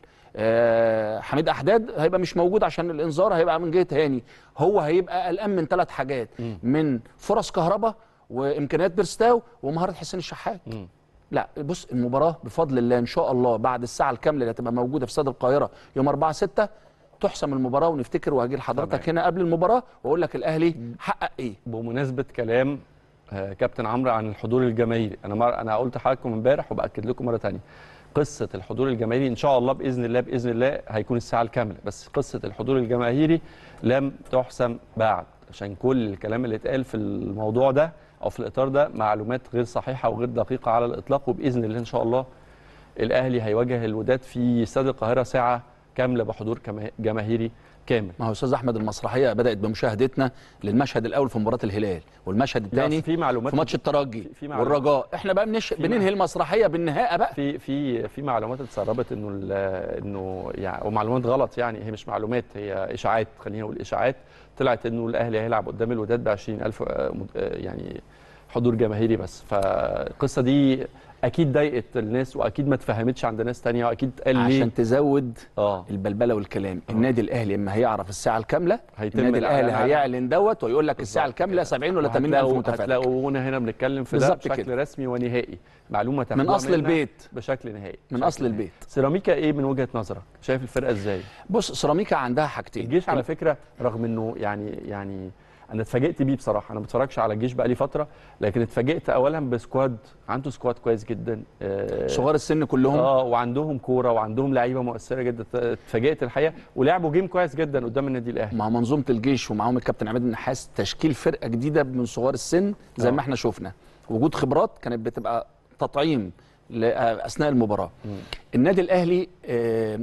Speaker 4: آه حميد احداد هيبقى مش موجود عشان الانذار هيبقى من جهه هاني هو هيبقى قلقان من ثلاث حاجات من فرص كهرباء وامكانيات بيرستاو ومهاره حسين الشحات لا بص المباراه بفضل الله ان شاء الله بعد الساعه الكامله اللي هتبقى موجوده في استاد القاهره يوم 4 6 تحسم المباراه ونفتكر وهجي لحضرتك
Speaker 1: تمام.
Speaker 4: هنا قبل المباراه واقول لك الاهلي حقق ايه
Speaker 1: بمناسبه كلام آه، كابتن عمرو عن الحضور الجماهيري انا مر... انا قلت لحضراتكم امبارح وباكد لكم مره ثانيه قصه الحضور الجماهيري ان شاء الله باذن الله باذن الله هيكون الساعه الكامله بس قصه الحضور الجماهيري لم تحسم بعد عشان كل الكلام اللي اتقال في الموضوع ده او في الاطار ده معلومات غير صحيحه وغير دقيقه على الاطلاق وباذن الله ان شاء الله الاهلي هيواجه الوداد في استاد القاهره ساعه كامله بحضور كما- جماهيري كامل
Speaker 4: ما هو استاذ احمد المسرحيه بدات بمشاهدتنا للمشهد الاول في مباراه الهلال والمشهد الثاني
Speaker 1: في معلومات
Speaker 4: في ماتش الترجي
Speaker 1: في- في معلومات.
Speaker 4: والرجاء احنا بقى بنش...
Speaker 1: في
Speaker 4: بننهي المسرحيه بالنهايه بقى
Speaker 1: في في في معلومات اتسربت انه ال- انه يعني ومعلومات غلط يعني هي مش معلومات هي اشاعات خلينا نقول اشاعات طلعت انه الاهلي هيلعب قدام الوداد ب 20000 آه، مد- آه، يعني حضور جماهيري بس فالقصه دي اكيد ضايقت الناس واكيد ما اتفهمتش عند ناس تانية واكيد قال ليه
Speaker 4: عشان تزود
Speaker 1: اه
Speaker 4: البلبله والكلام النادي الاهلي اما هيعرف الساعه الكامله
Speaker 1: هيتم
Speaker 4: النادي الاهلي
Speaker 1: الإعلان عنها.
Speaker 4: هيعلن دوت ويقول لك الساعه الكامله 70 ولا 80 الف
Speaker 1: وهتلاقوا-
Speaker 4: متفرج
Speaker 1: هتلاقونا هنا بنتكلم في ده
Speaker 4: بالظبط
Speaker 1: بشكل
Speaker 4: كده.
Speaker 1: رسمي ونهائي معلومه
Speaker 4: من
Speaker 1: تاخدوها
Speaker 4: أصل
Speaker 1: منا
Speaker 4: البيت.
Speaker 1: بشكل نهائي
Speaker 4: من
Speaker 1: بشكل
Speaker 4: أصل
Speaker 1: نهائي.
Speaker 4: البيت.
Speaker 1: سيراميكا ايه من وجهه نظرك شايف الفرقه ازاي
Speaker 4: بص سيراميكا عندها حاجتين
Speaker 1: الجيش على فكره رغم انه يعني يعني انا اتفاجئت بيه بصراحه انا ما بتفرجش على الجيش بقالي فتره لكن اتفاجئت اولا بسكواد عنده سكواد كويس جدا آه،
Speaker 4: صغار السن كلهم
Speaker 1: اه وعندهم كوره وعندهم لعيبه مؤثره جدا اتفاجئت الحقيقه ولعبوا جيم كويس جدا قدام النادي الاهلي
Speaker 4: مع منظومه الجيش ومعاهم الكابتن عماد النحاس تشكيل فرقه جديده من صغار السن زي
Speaker 1: آه.
Speaker 4: ما احنا شفنا وجود خبرات كانت بتبقى تطعيم ل- اثناء المباراه النادي الاهلي آه،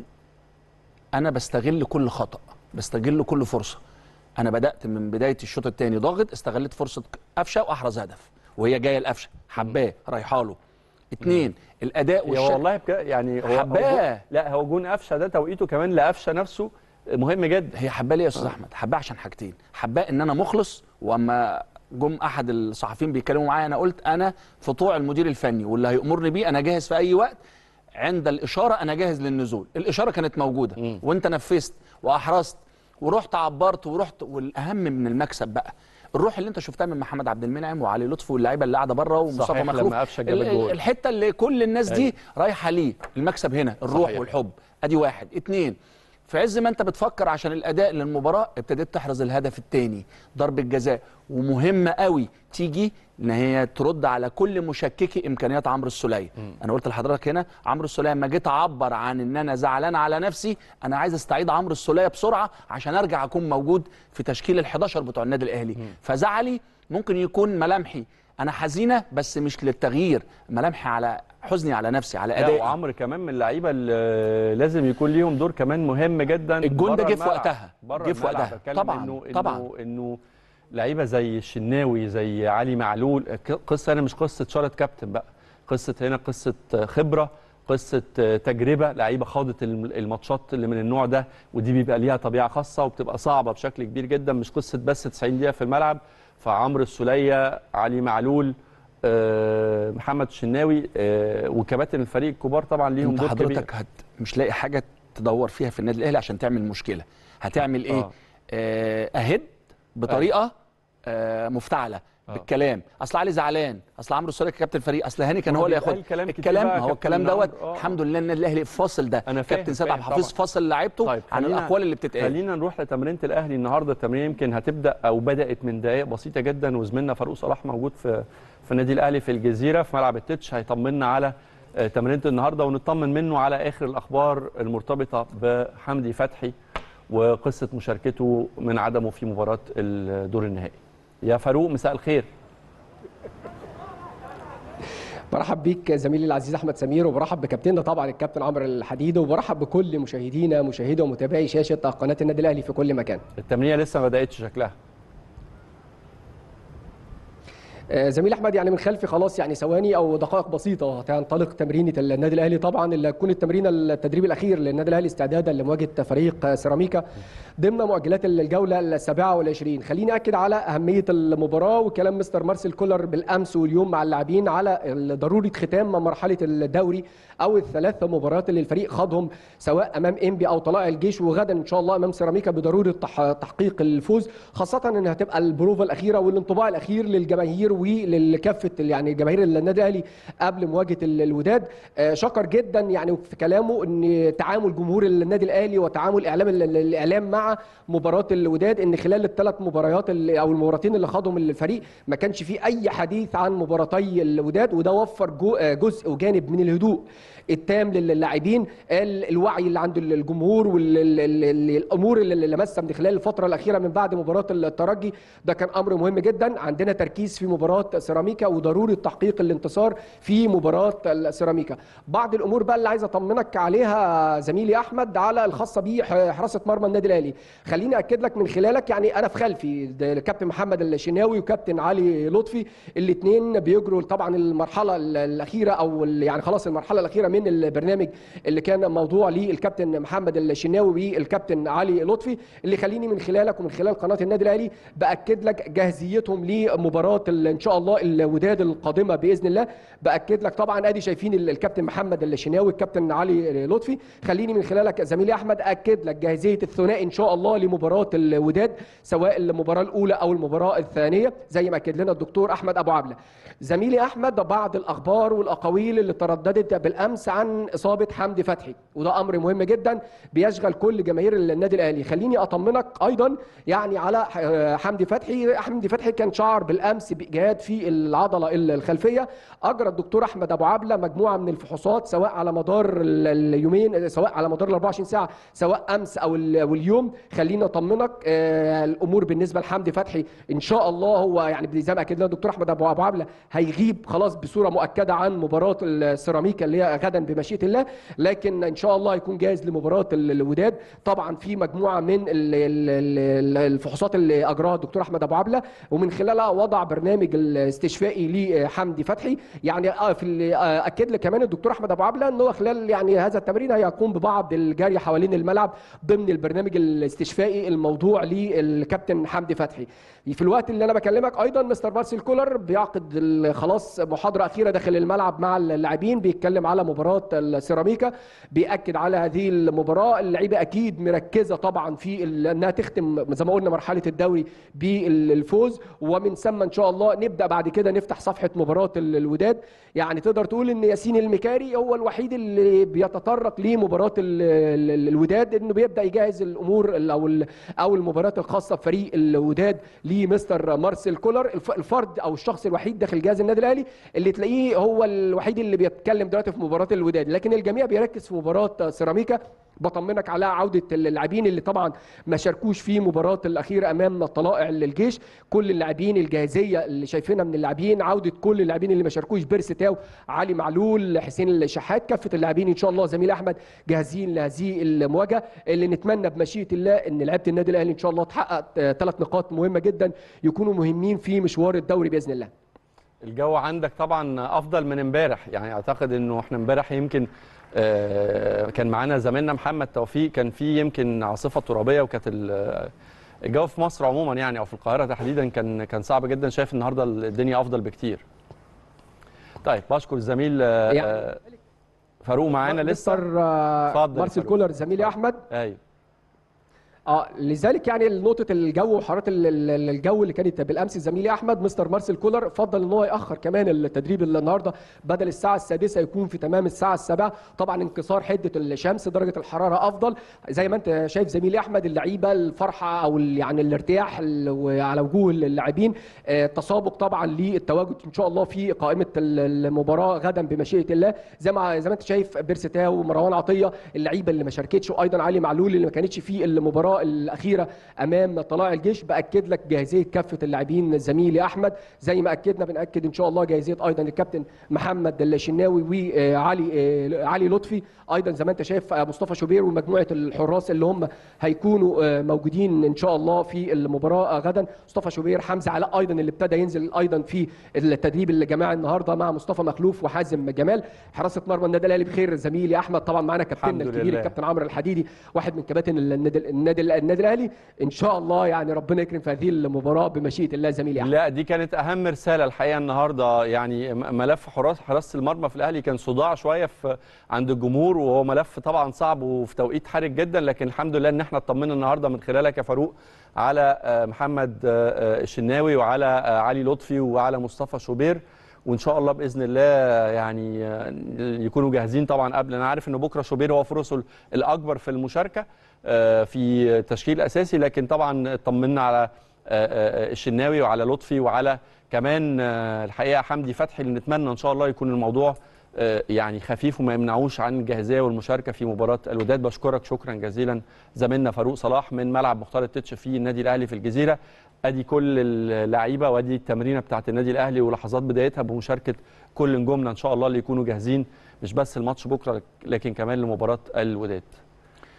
Speaker 4: انا بستغل كل خطا بستغل كل فرصه انا بدات من بدايه الشوط الثاني ضاغط استغلت فرصه قفشه واحرز هدف وهي جايه القفشه حباه رايحه له اثنين الاداء
Speaker 1: هي
Speaker 4: والشكل
Speaker 1: والله بك... يعني هو
Speaker 4: حباه.
Speaker 1: هو جو- لا هو جون قفشه ده توقيته كمان لقفشه نفسه مهم جدا
Speaker 4: هي حباه ليه يا استاذ احمد حباه عشان حاجتين حباه ان انا مخلص واما جم احد الصحفيين بيتكلموا معايا انا قلت انا في طوع المدير الفني واللي هيامرني بيه انا جاهز في اي وقت عند الاشاره انا جاهز للنزول الاشاره كانت موجوده وانت نفذت واحرزت ورحت عبرت ورحت والاهم من المكسب بقى الروح اللي انت شفتها من محمد عبد المنعم وعلي لطفي واللعيبه اللي قاعده بره ومصطفى
Speaker 1: صحيح، لما
Speaker 4: مخلوف
Speaker 1: قفشة جاب
Speaker 4: ال-
Speaker 1: الجول.
Speaker 4: الحته اللي كل الناس دي رايحه ليه المكسب هنا الروح
Speaker 1: صحيح.
Speaker 4: والحب ادي واحد اتنين في عز ما انت بتفكر عشان الاداء للمباراه ابتديت تحرز الهدف الثاني ضربه جزاء ومهمه قوي تيجي ان هي ترد على كل مشككي امكانيات عمرو السوليه انا قلت لحضرتك هنا عمرو السوليه لما جيت اعبر عن ان انا زعلان على نفسي انا عايز استعيد عمرو السوليه بسرعه عشان ارجع اكون موجود في تشكيل ال11 بتوع النادي الاهلي فزعلي ممكن يكون ملامحي انا حزينه بس مش للتغيير ملامحي على حزني على نفسي على
Speaker 1: لا
Speaker 4: ادائي
Speaker 1: وعمرو كمان من اللعيبه اللي لازم يكون ليهم دور كمان مهم جدا
Speaker 4: الجون ده
Speaker 1: بره
Speaker 4: جه في
Speaker 1: الملعب.
Speaker 4: وقتها.
Speaker 1: بره
Speaker 4: جه في
Speaker 1: الملعب.
Speaker 4: وقتها.
Speaker 1: بتكلم
Speaker 4: طبعاً،
Speaker 1: انه
Speaker 4: طبعاً.
Speaker 1: انه انه لعيبه زي الشناوي زي علي معلول ك- قصه هنا مش قصه شارة كابتن بقى قصه هنا قصه خبره قصه تجربه لعيبه خاضت الم- الماتشات اللي من النوع ده ودي بيبقى ليها طبيعه خاصه وبتبقى صعبه بشكل كبير جدا مش قصه بس 90 دقيقه في الملعب فعمرو السوليه علي معلول آه، محمد الشناوي آه، وكباتن الفريق الكبار طبعا ليهم
Speaker 4: انت
Speaker 1: دور كبير
Speaker 4: حضرتك هت مش لاقي حاجه تدور فيها في النادي الاهلي عشان تعمل مشكله هتعمل ايه
Speaker 1: آه.
Speaker 4: آه اهد بطريقه آه مفتعله بالكلام اصل علي زعلان اصل عمرو السوليه كابتن الفريق اصل هاني كان
Speaker 1: ما
Speaker 4: هو
Speaker 1: هو
Speaker 4: اللي
Speaker 1: بيتقال
Speaker 4: ياخد
Speaker 1: كلام كتير
Speaker 4: الكلام
Speaker 1: بقى
Speaker 4: ما هو
Speaker 1: كابتن
Speaker 4: الكلام دوت
Speaker 1: عمرو. آه.
Speaker 4: الحمد لله النادي الاهلي فاصل ده
Speaker 1: أنا فاهم-
Speaker 4: كابتن سيد عبد
Speaker 1: فاهم
Speaker 4: الحفيظ
Speaker 1: طبعاً.
Speaker 4: فاصل لعيبته
Speaker 1: طيب
Speaker 4: عن
Speaker 1: خلينا-
Speaker 4: الاقوال اللي بتتقال
Speaker 1: خلينا نروح لتمرينه الاهلي النهارده التمرين يمكن هتبدا او بدات من دقائق بسيطه جدا وزميلنا فاروق صلاح موجود في في النادي الاهلي في الجزيره في ملعب التتش هيطمنا على آه، تمرينه النهارده ونطمن منه على اخر الاخبار المرتبطه بحمدي فتحي وقصه مشاركته من عدمه في مباراه الدور النهائي يا فاروق مساء الخير
Speaker 5: برحب بيك زميلي العزيز احمد سمير وبرحب بكابتننا طبعا الكابتن عمرو الحديد وبرحب بكل مشاهدينا مشاهدي ومتابعي شاشه قناه النادي الاهلي في كل مكان.
Speaker 1: التمرينه لسه ما بداتش شكلها
Speaker 5: آه، زميل احمد يعني من خلفي خلاص يعني ثواني او دقائق بسيطه هتنطلق تمرينه النادي الاهلي طبعا اللي هتكون التمرين التدريب الاخير للنادي الاهلي استعدادا لمواجهه فريق سيراميكا ضمن مؤجلات الجوله السابعه والعشرين خليني اكد على اهميه المباراه وكلام مستر مارسيل كولر بالامس واليوم مع اللاعبين على ضروره ختام مرحله الدوري او الثلاث مباريات اللي الفريق خاضهم سواء امام انبي او طلائع الجيش وغدا ان شاء الله امام سيراميكا بضروره تح- تحقيق الفوز خاصه انها هتبقى البروفه الاخيره والانطباع الاخير للجماهير وللكافه يعني جماهير النادي الاهلي قبل مواجهه ال- الوداد آه، شكر جدا يعني في كلامه ان تعامل جمهور النادي الاهلي وتعامل اعلام ال- ال- الاعلام مع مباراه الوداد ان خلال الثلاث مباريات اللي- او المباراتين اللي خاضهم الفريق ما كانش فيه اي حديث عن مباراتي الوداد وده وفر جو- آه، جزء وجانب من الهدوء التام للاعبين ال- الوعي اللي عند الجمهور والامور اللي لمسها من خلال الفتره الاخيره من بعد مباراه الترجي ده كان امر مهم جدا عندنا تركيز في مباراه سيراميكا وضروره تحقيق الانتصار في مباراه السيراميكا بعض الامور بقى اللي عايز اطمنك عليها زميلي احمد على الخاصه بحراسه مرمى النادي الاهلي خليني اكد لك من خلالك يعني انا في خلفي ده الكابتن محمد الشناوي وكابتن علي لطفي الاثنين بيجروا طبعا المرحله ال- الاخيره او ال- يعني خلاص المرحله الاخيره من البرنامج اللي كان موضوع للكابتن محمد الشناوي والكابتن علي لطفي اللي خليني من خلالك ومن خلال قناه النادي الاهلي باكد لك جاهزيتهم لمباراه ال- ان شاء الله الوداد القادمه باذن الله باكد لك طبعا ادي شايفين ال- الكابتن محمد الشناوي الكابتن علي لطفي خليني من خلالك زميلي احمد اكد لك جاهزيه الثنائي ان شاء الله لمباراه الوداد سواء المباراه الاولى او المباراه الثانيه زي ما اكد لنا الدكتور احمد ابو عبله زميلي احمد بعض الاخبار والاقاويل اللي ترددت بالامس عن اصابه حمدي فتحي وده امر مهم جدا بيشغل كل جماهير النادي الاهلي خليني اطمنك ايضا يعني على ح- حمدي فتحي حمدي فتحي كان شعر بالامس باجهاد في العضله الخلفيه اجرى الدكتور احمد ابو عبله مجموعه من الفحوصات سواء على مدار ال- اليومين سواء على مدار ال 24 ساعه سواء امس او ال- أو اليوم خليني اطمنك آه، الامور بالنسبه لحمدي فتحي ان شاء الله هو يعني زي ما اكد لنا الدكتور احمد ابو أبو عبله هيغيب خلاص بصوره مؤكده عن مباراه السيراميكا اللي هي غدا بمشيئه الله لكن ان شاء الله هيكون جاهز لمباراه ال- الوداد طبعا في مجموعه من ال- ال- ال- الفحوصات اللي اجراها الدكتور احمد ابو عبله ومن خلالها وضع برنامج الاستشفائي لحمدي فتحي يعني آه في ال- آه اكد لي كمان الدكتور احمد ابو عبله ان هو خلال يعني هذا التمرين هيقوم ببعض الجري حوالين الملعب ضمن البرنامج الاستشفائي الموضوع للكابتن حمدي فتحي في الوقت اللي انا بكلمك ايضا مستر مارسيل كولر بيعقد ال- خلاص محاضره اخيره داخل الملعب مع اللاعبين بيتكلم على مباراه السيراميكا بياكد على هذه المباراه اللعيبه اكيد مركزه طبعا في ال- انها تختم زي ما قلنا مرحله الدوري بالفوز ومن ثم ان شاء الله نبدا بعد كده نفتح صفحه مباراه ال- الوداد يعني تقدر تقول ان ياسين المكاري هو الوحيد اللي بيتطرق لمباراه ال- ال- الوداد انه بيبدا يجهز الامور ال- او ال- او المباريات الخاصه بفريق الوداد لمستر مارسيل كولر الف- الفرد او الشخص الوحيد داخل جهاز النادي الاهلي اللي تلاقيه هو الوحيد اللي بيتكلم دلوقتي في مباراه الوداد لكن الجميع بيركز في مباراه سيراميكا بطمنك على عوده اللاعبين اللي طبعا ما شاركوش في مباراه الاخيره امام طلائع الجيش كل اللاعبين الجاهزيه اللي شايفينها من اللاعبين عوده كل اللاعبين اللي ما شاركوش بيرسي تاو علي معلول حسين الشحات كافه اللاعبين ان شاء الله زميل احمد جاهزين لهذه المواجهه اللي نتمنى بمشيئه الله ان لعيبه النادي الاهلي ان شاء الله تحقق ثلاث نقاط مهمه جدا يكونوا مهمين في مشوار الدوري باذن الله
Speaker 1: الجو عندك طبعا افضل من امبارح يعني اعتقد انه احنا امبارح يمكن آه، كان معانا زميلنا محمد توفيق كان في يمكن عاصفه ترابيه وكانت ال- الجو في مصر عموما يعني او في القاهره تحديدا كان كان صعب جدا شايف النهارده الدنيا افضل بكتير طيب بشكر الزميل آه،
Speaker 5: يعني-
Speaker 1: آه، فاروق معانا لسه
Speaker 5: مستر آه،
Speaker 1: اتفضل يا
Speaker 5: مارسيل
Speaker 1: فاروق.
Speaker 5: كولر زميلي احمد
Speaker 1: ايوه
Speaker 5: اه لذلك يعني نقطة الجو وحرارة ال- ال- الجو اللي كانت بالامس زميلي احمد مستر مارسيل كولر فضل ان هو ياخر كمان التدريب اللي النهارده بدل الساعة السادسة يكون في تمام الساعة السابعة طبعا انكسار حدة الشمس درجة الحرارة افضل زي ما انت شايف زميلي احمد اللعيبة الفرحة او ال- يعني الارتياح ال- على وجوه اللاعبين آه، تسابق طبعا للتواجد ان شاء الله في قائمة ال- المباراة غدا بمشيئة الله زي ما زي ما انت شايف بيرستاو ومروان عطية اللعيبة اللي ما شاركتش وايضا علي معلول اللي ما كانتش في المباراة الاخيره امام طلائع الجيش باكد لك جاهزيه كافه اللاعبين زميلي احمد زي ما اكدنا بناكد ان شاء الله جاهزيه ايضا الكابتن محمد الشناوي وعلي آه، علي لطفي ايضا زي ما انت شايف آه، مصطفى شوبير ومجموعه الحراس اللي هم هيكونوا آه، موجودين ان شاء الله في المباراه غدا مصطفى شوبير حمزه علاء ايضا اللي ابتدى ينزل ايضا في التدريب الجماعي النهارده مع مصطفى مخلوف وحازم جمال حراسه مرمى النادي الاهلي بخير زميلي احمد طبعا معانا كابتننا
Speaker 1: الحمد
Speaker 5: الكبير
Speaker 1: لله.
Speaker 5: الكابتن عمرو الحديدي واحد من كباتن النادي النادي النادي الاهلي ان شاء الله يعني ربنا يكرم في هذه المباراه بمشيئه الله زميلي احمد
Speaker 1: لا دي كانت اهم رساله الحقيقه النهارده يعني م- ملف حراس حراسه المرمى في الاهلي كان صداع شويه في عند الجمهور وهو ملف طبعا صعب وفي توقيت حرج جدا لكن الحمد لله ان احنا اطمنا النهارده من خلالك يا فاروق على آه، محمد آه، آه، الشناوي وعلى آه، علي لطفي وعلى مصطفى شوبير وان شاء الله باذن الله يعني آه، يكونوا جاهزين طبعا قبل انا عارف ان بكره شوبير هو فرصه الاكبر في المشاركه آه، في تشكيل اساسي لكن طبعا اطمنا على آه، آه، الشناوي وعلى لطفي وعلى كمان آه، الحقيقه حمدي فتحي اللي نتمنى ان شاء الله يكون الموضوع آه، يعني خفيف وما يمنعوش عن الجاهزيه والمشاركه في مباراه الوداد بشكرك شكرا جزيلا زميلنا فاروق صلاح من ملعب مختار التتش في النادي الاهلي في الجزيره ادي كل اللعيبه وادي التمرينه بتاعه النادي الاهلي ولحظات بدايتها بمشاركه كل نجومنا ان شاء الله اللي يكونوا جاهزين مش بس الماتش بكره لكن كمان لمباراه الوداد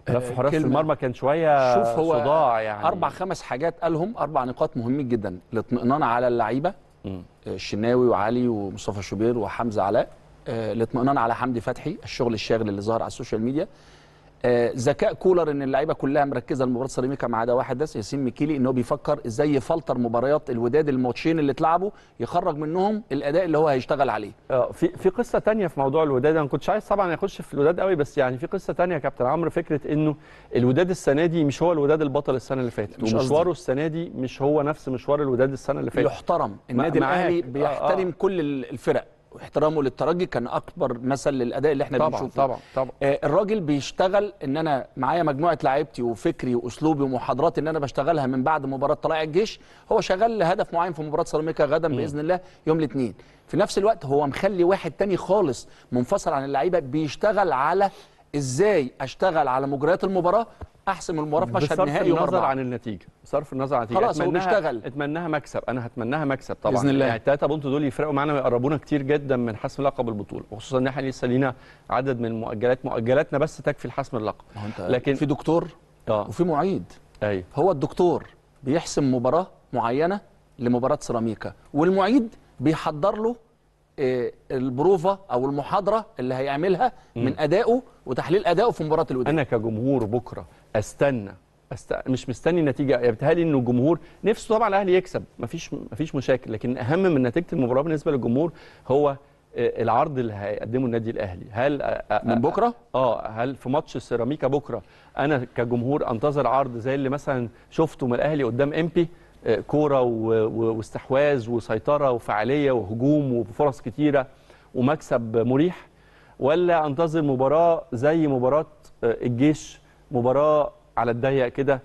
Speaker 1: لف حراس
Speaker 4: كلمة.
Speaker 1: المرمى كان شويه
Speaker 4: شوف هو
Speaker 1: صداع يعني
Speaker 4: اربع خمس حاجات قالهم اربع نقاط مهمين جدا الاطمئنان على اللعيبه آه، الشناوي وعلي ومصطفى شوبير وحمزه علاء آه، الاطمئنان على حمدي فتحي الشغل الشاغل اللي ظهر على السوشيال ميديا آه، ذكاء كولر ان اللعيبه كلها مركزه لمباراه سيراميكا ما عدا واحد بس ياسين ميكيلي ان هو بيفكر ازاي يفلتر مباريات الوداد الماتشين اللي اتلعبوا يخرج منهم الاداء اللي هو هيشتغل عليه
Speaker 1: آه، في في قصه تانية في موضوع الوداد انا ما كنتش عايز طبعا اخش في الوداد قوي بس يعني في قصه تانية يا كابتن عمرو فكره انه الوداد السنه دي مش هو الوداد البطل السنه اللي فاتت
Speaker 4: مش
Speaker 1: ومشواره السنه دي مش هو نفس مشوار الوداد السنه اللي فاتت
Speaker 4: يحترم النادي
Speaker 1: معاك.
Speaker 4: الاهلي
Speaker 1: آه،
Speaker 4: بيحترم
Speaker 1: آه.
Speaker 4: كل الفرق واحترامه للترجي كان اكبر مثل للاداء اللي احنا
Speaker 1: طبعا
Speaker 4: بنشوفه
Speaker 1: طبعا طبعا
Speaker 4: آه، الراجل بيشتغل ان انا معايا مجموعه لعيبتي وفكري واسلوبي ومحاضراتي ان انا بشتغلها من بعد مباراه طلائع الجيش هو شغال لهدف معين في مباراه سيراميكا غدا باذن الله يوم الاثنين في نفس الوقت هو مخلي واحد تاني خالص منفصل عن اللعيبه بيشتغل على ازاي اشتغل على مجريات المباراه احسم المباراه في مشهد
Speaker 1: بصرف
Speaker 4: نهائي يوم
Speaker 1: النظر
Speaker 4: أربعة.
Speaker 1: عن النتيجه بصرف النظر عن النتيجه
Speaker 4: خلاص، هو
Speaker 1: أتمناها-
Speaker 4: بيشتغل.
Speaker 1: اتمناها مكسب انا هتمناها مكسب طبعا
Speaker 4: بإذن الله.
Speaker 1: يعني الثلاثه بونت دول يفرقوا معانا ويقربونا كتير جدا من حسم لقب البطوله وخصوصا ان احنا لسه لينا عدد من المؤجلات مؤجلاتنا بس تكفي لحسم اللقب
Speaker 4: ما هو انت
Speaker 1: لكن
Speaker 4: في دكتور
Speaker 1: اه
Speaker 4: وفي معيد
Speaker 1: ايوه
Speaker 4: هو الدكتور بيحسم مباراة معينة لمباراة سيراميكا والمعيد بيحضر له آه، البروفة أو المحاضرة اللي هيعملها من أدائه وتحليل أدائه في مباراة الوداد
Speaker 1: انا كجمهور بكره استنى أست... مش مستني النتيجه يبتهيألي انه الجمهور نفسه طبعا الاهلي يكسب مفيش مفيش مشاكل لكن اهم من نتيجه المباراه بالنسبه للجمهور هو آه، العرض اللي هيقدمه النادي الاهلي هل آه، آه،
Speaker 4: من بكرة
Speaker 1: اه هل في ماتش السيراميكا بكره انا كجمهور انتظر عرض زي اللي مثلا شفته من الاهلي قدام امبي آه، كوره و- و- واستحواذ وسيطره وفعاليه وهجوم وفرص كتيره ومكسب مريح ولا انتظر مباراه زي مباراه آه، الجيش مباراه على الضيق كده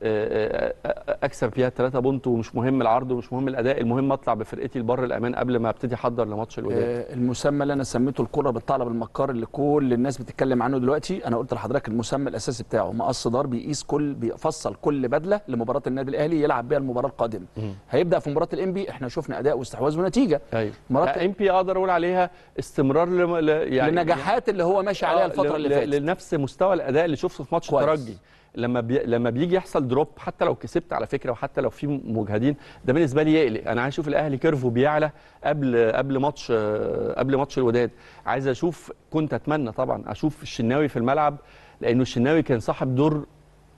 Speaker 1: آه، آه، آه، اكسب فيها 3 بونت ومش مهم العرض ومش مهم الاداء المهم اطلع بفرقتي لبر الامان قبل ما ابتدي احضر لماتش الوداد
Speaker 4: آه، المسمى اللي أنا سميته الكرة بالطلب المكار اللي كل الناس بتتكلم عنه دلوقتي أنا قلت لحضرتك المسمى الأساسي بتاعه مقص دار بيقيس كل بيفصل كل بدلة لمباراة النادي الأهلي يلعب بيها المباراة القادمة هيبدأ في مباراة الإنبي احنا شفنا أداء واستحواذ ونتيجة
Speaker 1: ايوه
Speaker 4: مرات-
Speaker 1: ام بي اقدر اقول عليها استمرار لم... ل... يعني
Speaker 4: للنجاحات اللي هو ماشي عليها
Speaker 1: آه،
Speaker 4: الفترة
Speaker 1: ل-
Speaker 4: اللي
Speaker 1: ل-
Speaker 4: فاتت
Speaker 1: لنفس مستوى الاداء اللي شفته في ماتش
Speaker 4: كويس.
Speaker 1: الترجي لما بي... لما بيجي يحصل دروب حتى لو كسبت على فكره وحتى لو في مجهدين ده بالنسبه لي يقلق انا عايز اشوف الاهلي كيرفو بيعلى قبل قبل ماتش آه، قبل ماتش الوداد عايز اشوف كنت اتمنى طبعا اشوف الشناوي في الملعب لانه الشناوي كان صاحب دور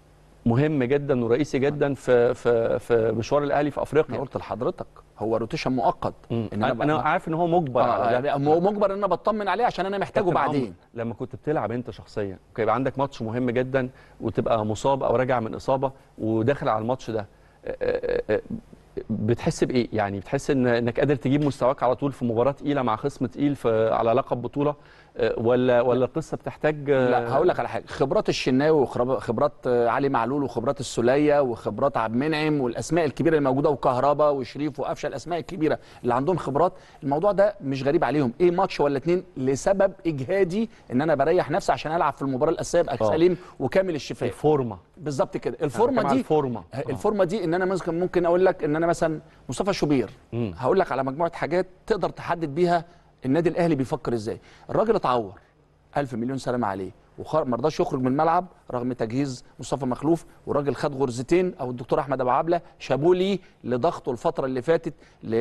Speaker 1: مهم جدا ورئيسي جدا في في في مشوار الاهلي في
Speaker 4: انا
Speaker 1: افريقيا
Speaker 4: قلت لحضرتك هو روتيشن مؤقت
Speaker 1: مم.
Speaker 4: ان
Speaker 1: انا, أنا
Speaker 4: ب-
Speaker 1: عارف ان هو مجبر
Speaker 4: آه
Speaker 1: على ده
Speaker 4: يعني مو- مجبر ان انا بطمن عليه عشان انا محتاجه
Speaker 1: كابتن
Speaker 4: بعدين
Speaker 1: عمرو، لما كنت بتلعب انت شخصيا كان يبقى عندك ماتش مهم جدا وتبقى مصاب او راجع من اصابه وداخل على الماتش ده آه، آه، آه، بتحس بايه يعني بتحس ان انك قادر تجيب مستواك على طول في مباراه تقيله مع خصم تقيل في على لقب بطوله آه، ولا ولا القصه بتحتاج آه،
Speaker 4: لا هقول لك على حاجه خبرات الشناوي وخبرات آه، علي معلول وخبرات السوليه وخبرات عبد المنعم والاسماء الكبيره اللي موجوده وكهربا وشريف وقفشه الاسماء الكبيره اللي عندهم خبرات الموضوع ده مش غريب عليهم ايه ماتش ولا اتنين لسبب اجهادي ان انا بريح نفسي عشان العب في المباراه الاساسيه ابقى
Speaker 1: آه.
Speaker 4: سليم وكامل الشفاء
Speaker 1: الفورمه
Speaker 4: بالظبط كده
Speaker 1: أنا
Speaker 4: الفورمه
Speaker 1: بتكلم على
Speaker 4: دي
Speaker 1: الفورمه آه.
Speaker 4: الفورمه دي ان انا ممكن ممكن اقول لك ان انا مثلا مصطفى شوبير
Speaker 1: مم.
Speaker 4: هقول لك على مجموعه حاجات تقدر تحدد بيها النادي الاهلي بيفكر ازاي الراجل اتعور ألف مليون سلامة عليه وما رضاش يخرج من الملعب رغم تجهيز مصطفى مخلوف والراجل خد غرزتين او الدكتور احمد ابو عبله شابوه ليه لضغطه الفتره اللي فاتت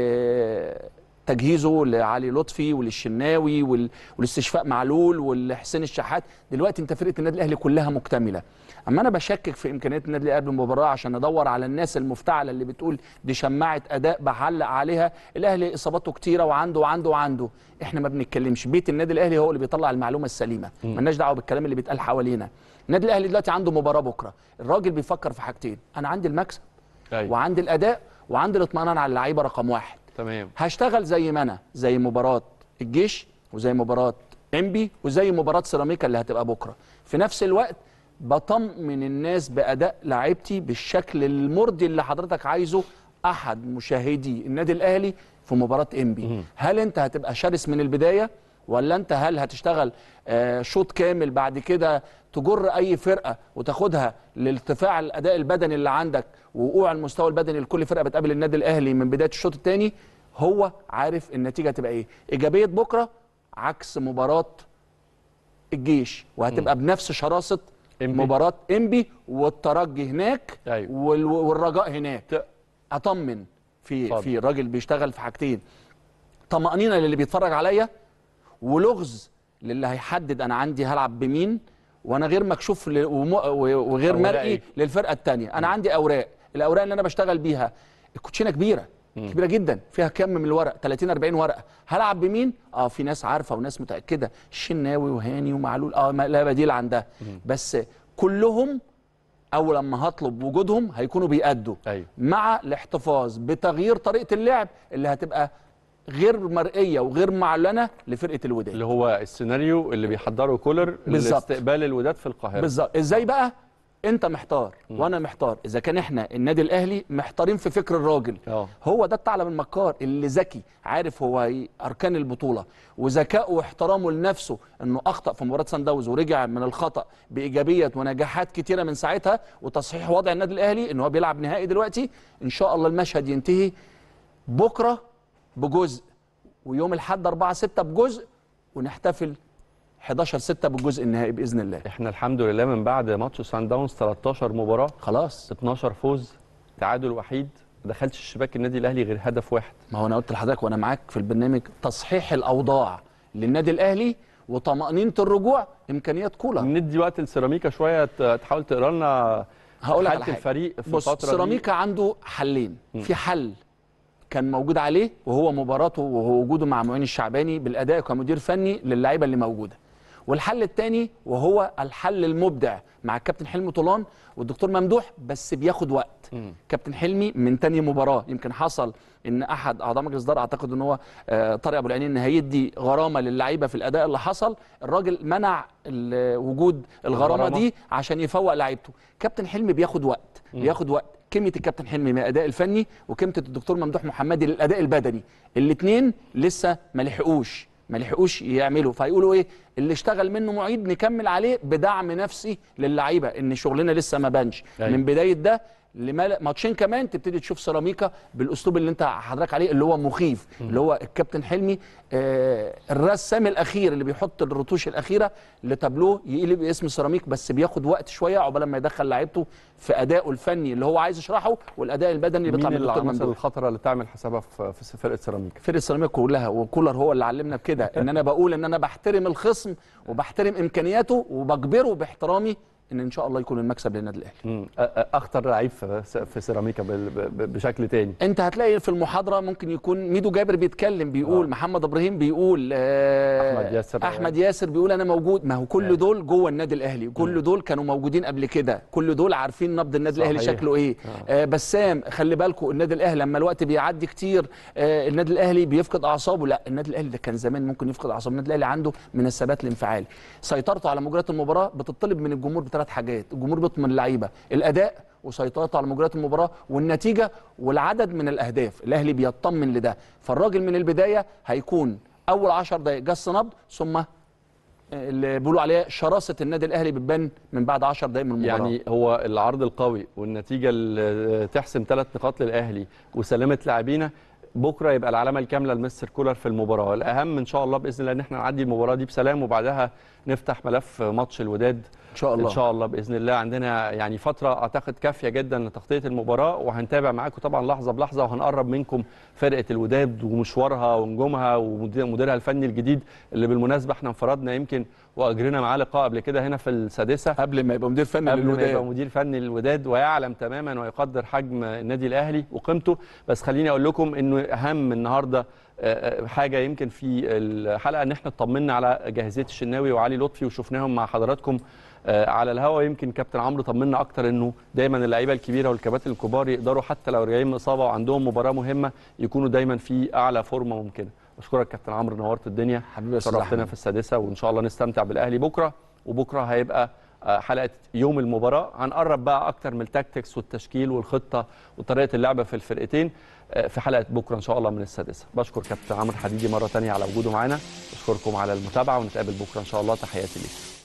Speaker 4: لتجهيزه لعلي لطفي وللشناوي وال... والاستشفاء معلول والحسين الشحات دلوقتي انت فرقه النادي الاهلي كلها مكتمله اما انا بشكك في امكانيات النادي الاهلي قبل المباراه عشان ندور على الناس المفتعله اللي بتقول دي شماعه اداء بعلق عليها الاهلي اصاباته كتيره وعنده وعنده وعنده احنا ما بنتكلمش بيت النادي الاهلي هو اللي بيطلع المعلومه السليمه مالناش دعوه بالكلام اللي بيتقال حوالينا النادي الاهلي دلوقتي عنده مباراه بكره الراجل بيفكر في حاجتين انا عندي المكسب
Speaker 1: أيوة.
Speaker 4: وعندي الاداء وعندي الاطمئنان على اللعيبه رقم واحد
Speaker 1: تمام
Speaker 4: هشتغل زي ما انا زي مباراه الجيش وزي مباراه انبي وزي مباراه سيراميكا اللي هتبقى بكره في نفس الوقت بطمن الناس باداء لعيبتي بالشكل المرضي اللي حضرتك عايزه احد مشاهدي النادي الاهلي في مباراه انبي هل انت هتبقى شرس من البدايه ولا انت هل هتشتغل آه، شوط كامل بعد كده تجر اي فرقه وتاخدها لارتفاع الاداء البدني اللي عندك ووقوع المستوى البدني لكل فرقه بتقابل النادي الاهلي من بدايه الشوط الثاني هو عارف النتيجه هتبقى ايه ايجابيه بكره عكس مباراه الجيش وهتبقى بنفس شراسه
Speaker 1: إنبي.
Speaker 4: مباراه انبي والترجي هناك
Speaker 1: أيوة.
Speaker 4: وال- والرجاء هناك اطمن في
Speaker 1: اتفضل.
Speaker 4: في الراجل بيشتغل في حاجتين طمأنينة للي بيتفرج عليا ولغز للي هيحدد انا عندي هلعب بمين وانا غير مكشوف ل- وم- و- وغير
Speaker 1: أوراقي.
Speaker 4: مرئي للفرقه الثانيه انا عندي اوراق الاوراق اللي انا بشتغل بيها الكوتشينه كبيره كبيره جدا فيها كم من الورق 30 40 ورقه هلعب بمين اه في ناس عارفه وناس متاكده الشناوي وهاني ومعلول اه ما- لا بديل عن ده بس كلهم اول لما هطلب وجودهم هيكونوا بيأدوا
Speaker 1: أيوة.
Speaker 4: مع الاحتفاظ بتغيير طريقه اللعب اللي هتبقى غير مرئيه وغير معلنه لفرقه الوداد
Speaker 1: اللي هو السيناريو اللي بيحضره كولر
Speaker 4: بالظبط.
Speaker 1: لاستقبال الوداد في القاهره
Speaker 4: بالظبط ازاي بقى انت محتار وانا محتار اذا كان احنا النادي الاهلي محتارين في فكر الراجل
Speaker 1: اه.
Speaker 4: هو ده الثعلب المكار اللي ذكي عارف هو ي- اركان البطوله وذكائه واحترامه لنفسه انه اخطا في مباراه سان داونز ورجع من الخطا بايجابيه ونجاحات كتيره من ساعتها وتصحيح وضع النادي الاهلي ان هو بيلعب نهائي دلوقتي ان شاء الله المشهد ينتهي بكره بجزء ويوم الاحد 4 6 بجزء ونحتفل 11 6 بالجزء النهائي باذن الله
Speaker 1: احنا الحمد لله من بعد ماتش سان داونز 13 مباراه
Speaker 4: خلاص
Speaker 1: 12 فوز تعادل وحيد ما دخلش الشباك النادي الاهلي غير هدف واحد
Speaker 4: ما هو انا قلت لحضرتك وانا معاك في البرنامج تصحيح الاوضاع للنادي الاهلي وطمانينه الرجوع امكانيات كولر
Speaker 1: ندي وقت لسيراميكا شويه ت- تحاول تقرا لنا
Speaker 4: هقول لك
Speaker 1: حالة
Speaker 4: على حاجه
Speaker 1: الفريق في
Speaker 4: بص
Speaker 1: الفتره
Speaker 4: سيراميكا عنده حلين في حل كان موجود عليه وهو مباراته وهو وجوده مع معين الشعباني بالاداء كمدير فني للعيبه اللي موجوده والحل الثاني وهو الحل المبدع مع الكابتن حلمي طولان والدكتور ممدوح بس بياخد وقت كابتن حلمي من تاني مباراه يمكن حصل ان احد اعضاء مجلس الاداره اعتقد ان هو آه، طارق ابو العينين ان هيدي غرامه للعيبه في الاداء اللي حصل الراجل منع ال- وجود الغرامه
Speaker 1: الغرامة.
Speaker 4: دي عشان يفوق لعيبته كابتن حلمي بياخد وقت بياخد وقت كلمه الكابتن حلمي من الاداء الفني وكلمه الدكتور ممدوح محمدي للاداء البدني الاثنين لسه ما لحقوش ما لحقوش يعملوا فيقولوا ايه اللي اشتغل منه معيد نكمل عليه بدعم نفسي للعيبه ان شغلنا لسه ما بانش
Speaker 1: أيوة.
Speaker 4: من بدايه ده لما ماتشين كمان تبتدي تشوف سيراميكا بالاسلوب اللي انت حضرتك عليه اللي هو مخيف اللي هو الكابتن حلمي آه الرسام الاخير اللي بيحط الرتوش الاخيره لتابلوه يقلب اسم سيراميك بس بياخد وقت شويه عقبال ما يدخل لعيبته في ادائه الفني اللي هو عايز يشرحه والاداء البدني اللي بيطلع
Speaker 1: مين
Speaker 4: من الدكتور
Speaker 1: العناصر
Speaker 4: ممدوح
Speaker 1: الخطره اللي تعمل حسابها في في فرقه سيراميكا
Speaker 4: فرقه سيراميكا كلها وكولر هو اللي علمنا بكده ان انا بقول ان انا بحترم الخصم وبحترم امكانياته وبجبره باحترامي ان ان شاء الله يكون المكسب للنادي الاهلي
Speaker 1: مم. أ- أ- اخطر لعيب في في سيراميكا بال- ب- ب- بشكل تاني
Speaker 4: انت هتلاقي في المحاضره ممكن يكون ميدو جابر بيتكلم بيقول
Speaker 1: آه.
Speaker 4: محمد ابراهيم بيقول آه
Speaker 1: أحمد ياسر.
Speaker 4: احمد ياسر بيقول انا موجود ما هو كل دول جوه النادي الاهلي كل دول كانوا موجودين قبل كده كل دول عارفين نبض النادي الاهلي
Speaker 1: صحيح.
Speaker 4: شكله ايه آه بسام خلي بالكم النادي الاهلي لما الوقت بيعدي كتير آه النادي الاهلي بيفقد اعصابه لا النادي الاهلي ده كان زمان ممكن يفقد اعصابه النادي الاهلي عنده من الثبات الانفعالي سيطرته على مجريات المباراه بتطلب من الجمهور بثلاث حاجات الجمهور بيطلب من اللعيبه الاداء وسيطرته على مجريات المباراه والنتيجه والعدد من الاهداف الاهلي بيطمن لده فالراجل من البدايه هيكون اول 10 دقائق جس نبض ثم اللي بيقولوا عليه شراسه النادي الاهلي بتبان من بعد 10 دقائق من المباراه
Speaker 1: يعني هو العرض القوي والنتيجه اللي تحسم ثلاث نقاط للاهلي وسلامه لاعبينا بكره يبقى العلامه الكامله لمستر كولر في المباراه الاهم ان شاء الله باذن الله ان احنا نعدي المباراه دي بسلام وبعدها نفتح ملف ماتش الوداد
Speaker 4: ان شاء الله
Speaker 1: ان شاء الله باذن الله عندنا يعني فتره اعتقد كافيه جدا لتغطيه المباراه وهنتابع معاكم طبعا لحظه بلحظه وهنقرب منكم فرقه الوداد ومشوارها ونجومها ومديرها الفني الجديد اللي بالمناسبه احنا انفردنا يمكن واجرينا معاه لقاء قبل كده هنا في السادسه
Speaker 4: قبل ما يبقى مدير فني
Speaker 1: قبل ما يبقى
Speaker 4: للوداد
Speaker 1: مدير فني للوداد ويعلم تماما ويقدر حجم النادي الاهلي وقيمته بس خليني اقول لكم انه اهم النهارده آه، آه، حاجه يمكن في الحلقه ان احنا اطمنا على جاهزيه الشناوي وعلي لطفي وشفناهم مع حضراتكم آه، على الهوا يمكن كابتن عمرو طمنا اكتر انه دايما اللعيبه الكبيره والكباتن الكبار يقدروا حتى لو راجعين من اصابه وعندهم مباراه مهمه يكونوا دايما في اعلى فورمه ممكنه بشكرك كابتن عمرو نورت الدنيا
Speaker 4: حبيبي يا أستاذ
Speaker 1: شرفتنا
Speaker 4: أحمد.
Speaker 1: في السادسه وان شاء الله نستمتع بالاهلي بكره وبكره هيبقى آه، حلقه يوم المباراه هنقرب بقى اكتر من التاكتكس والتشكيل والخطه وطريقه اللعبه في الفرقتين آه، في حلقه بكره ان شاء الله من السادسه بشكر كابتن عمرو حديدي مره ثانيه على وجوده معانا بشكركم على المتابعه ونتقابل بكره ان شاء الله تحياتي ليكم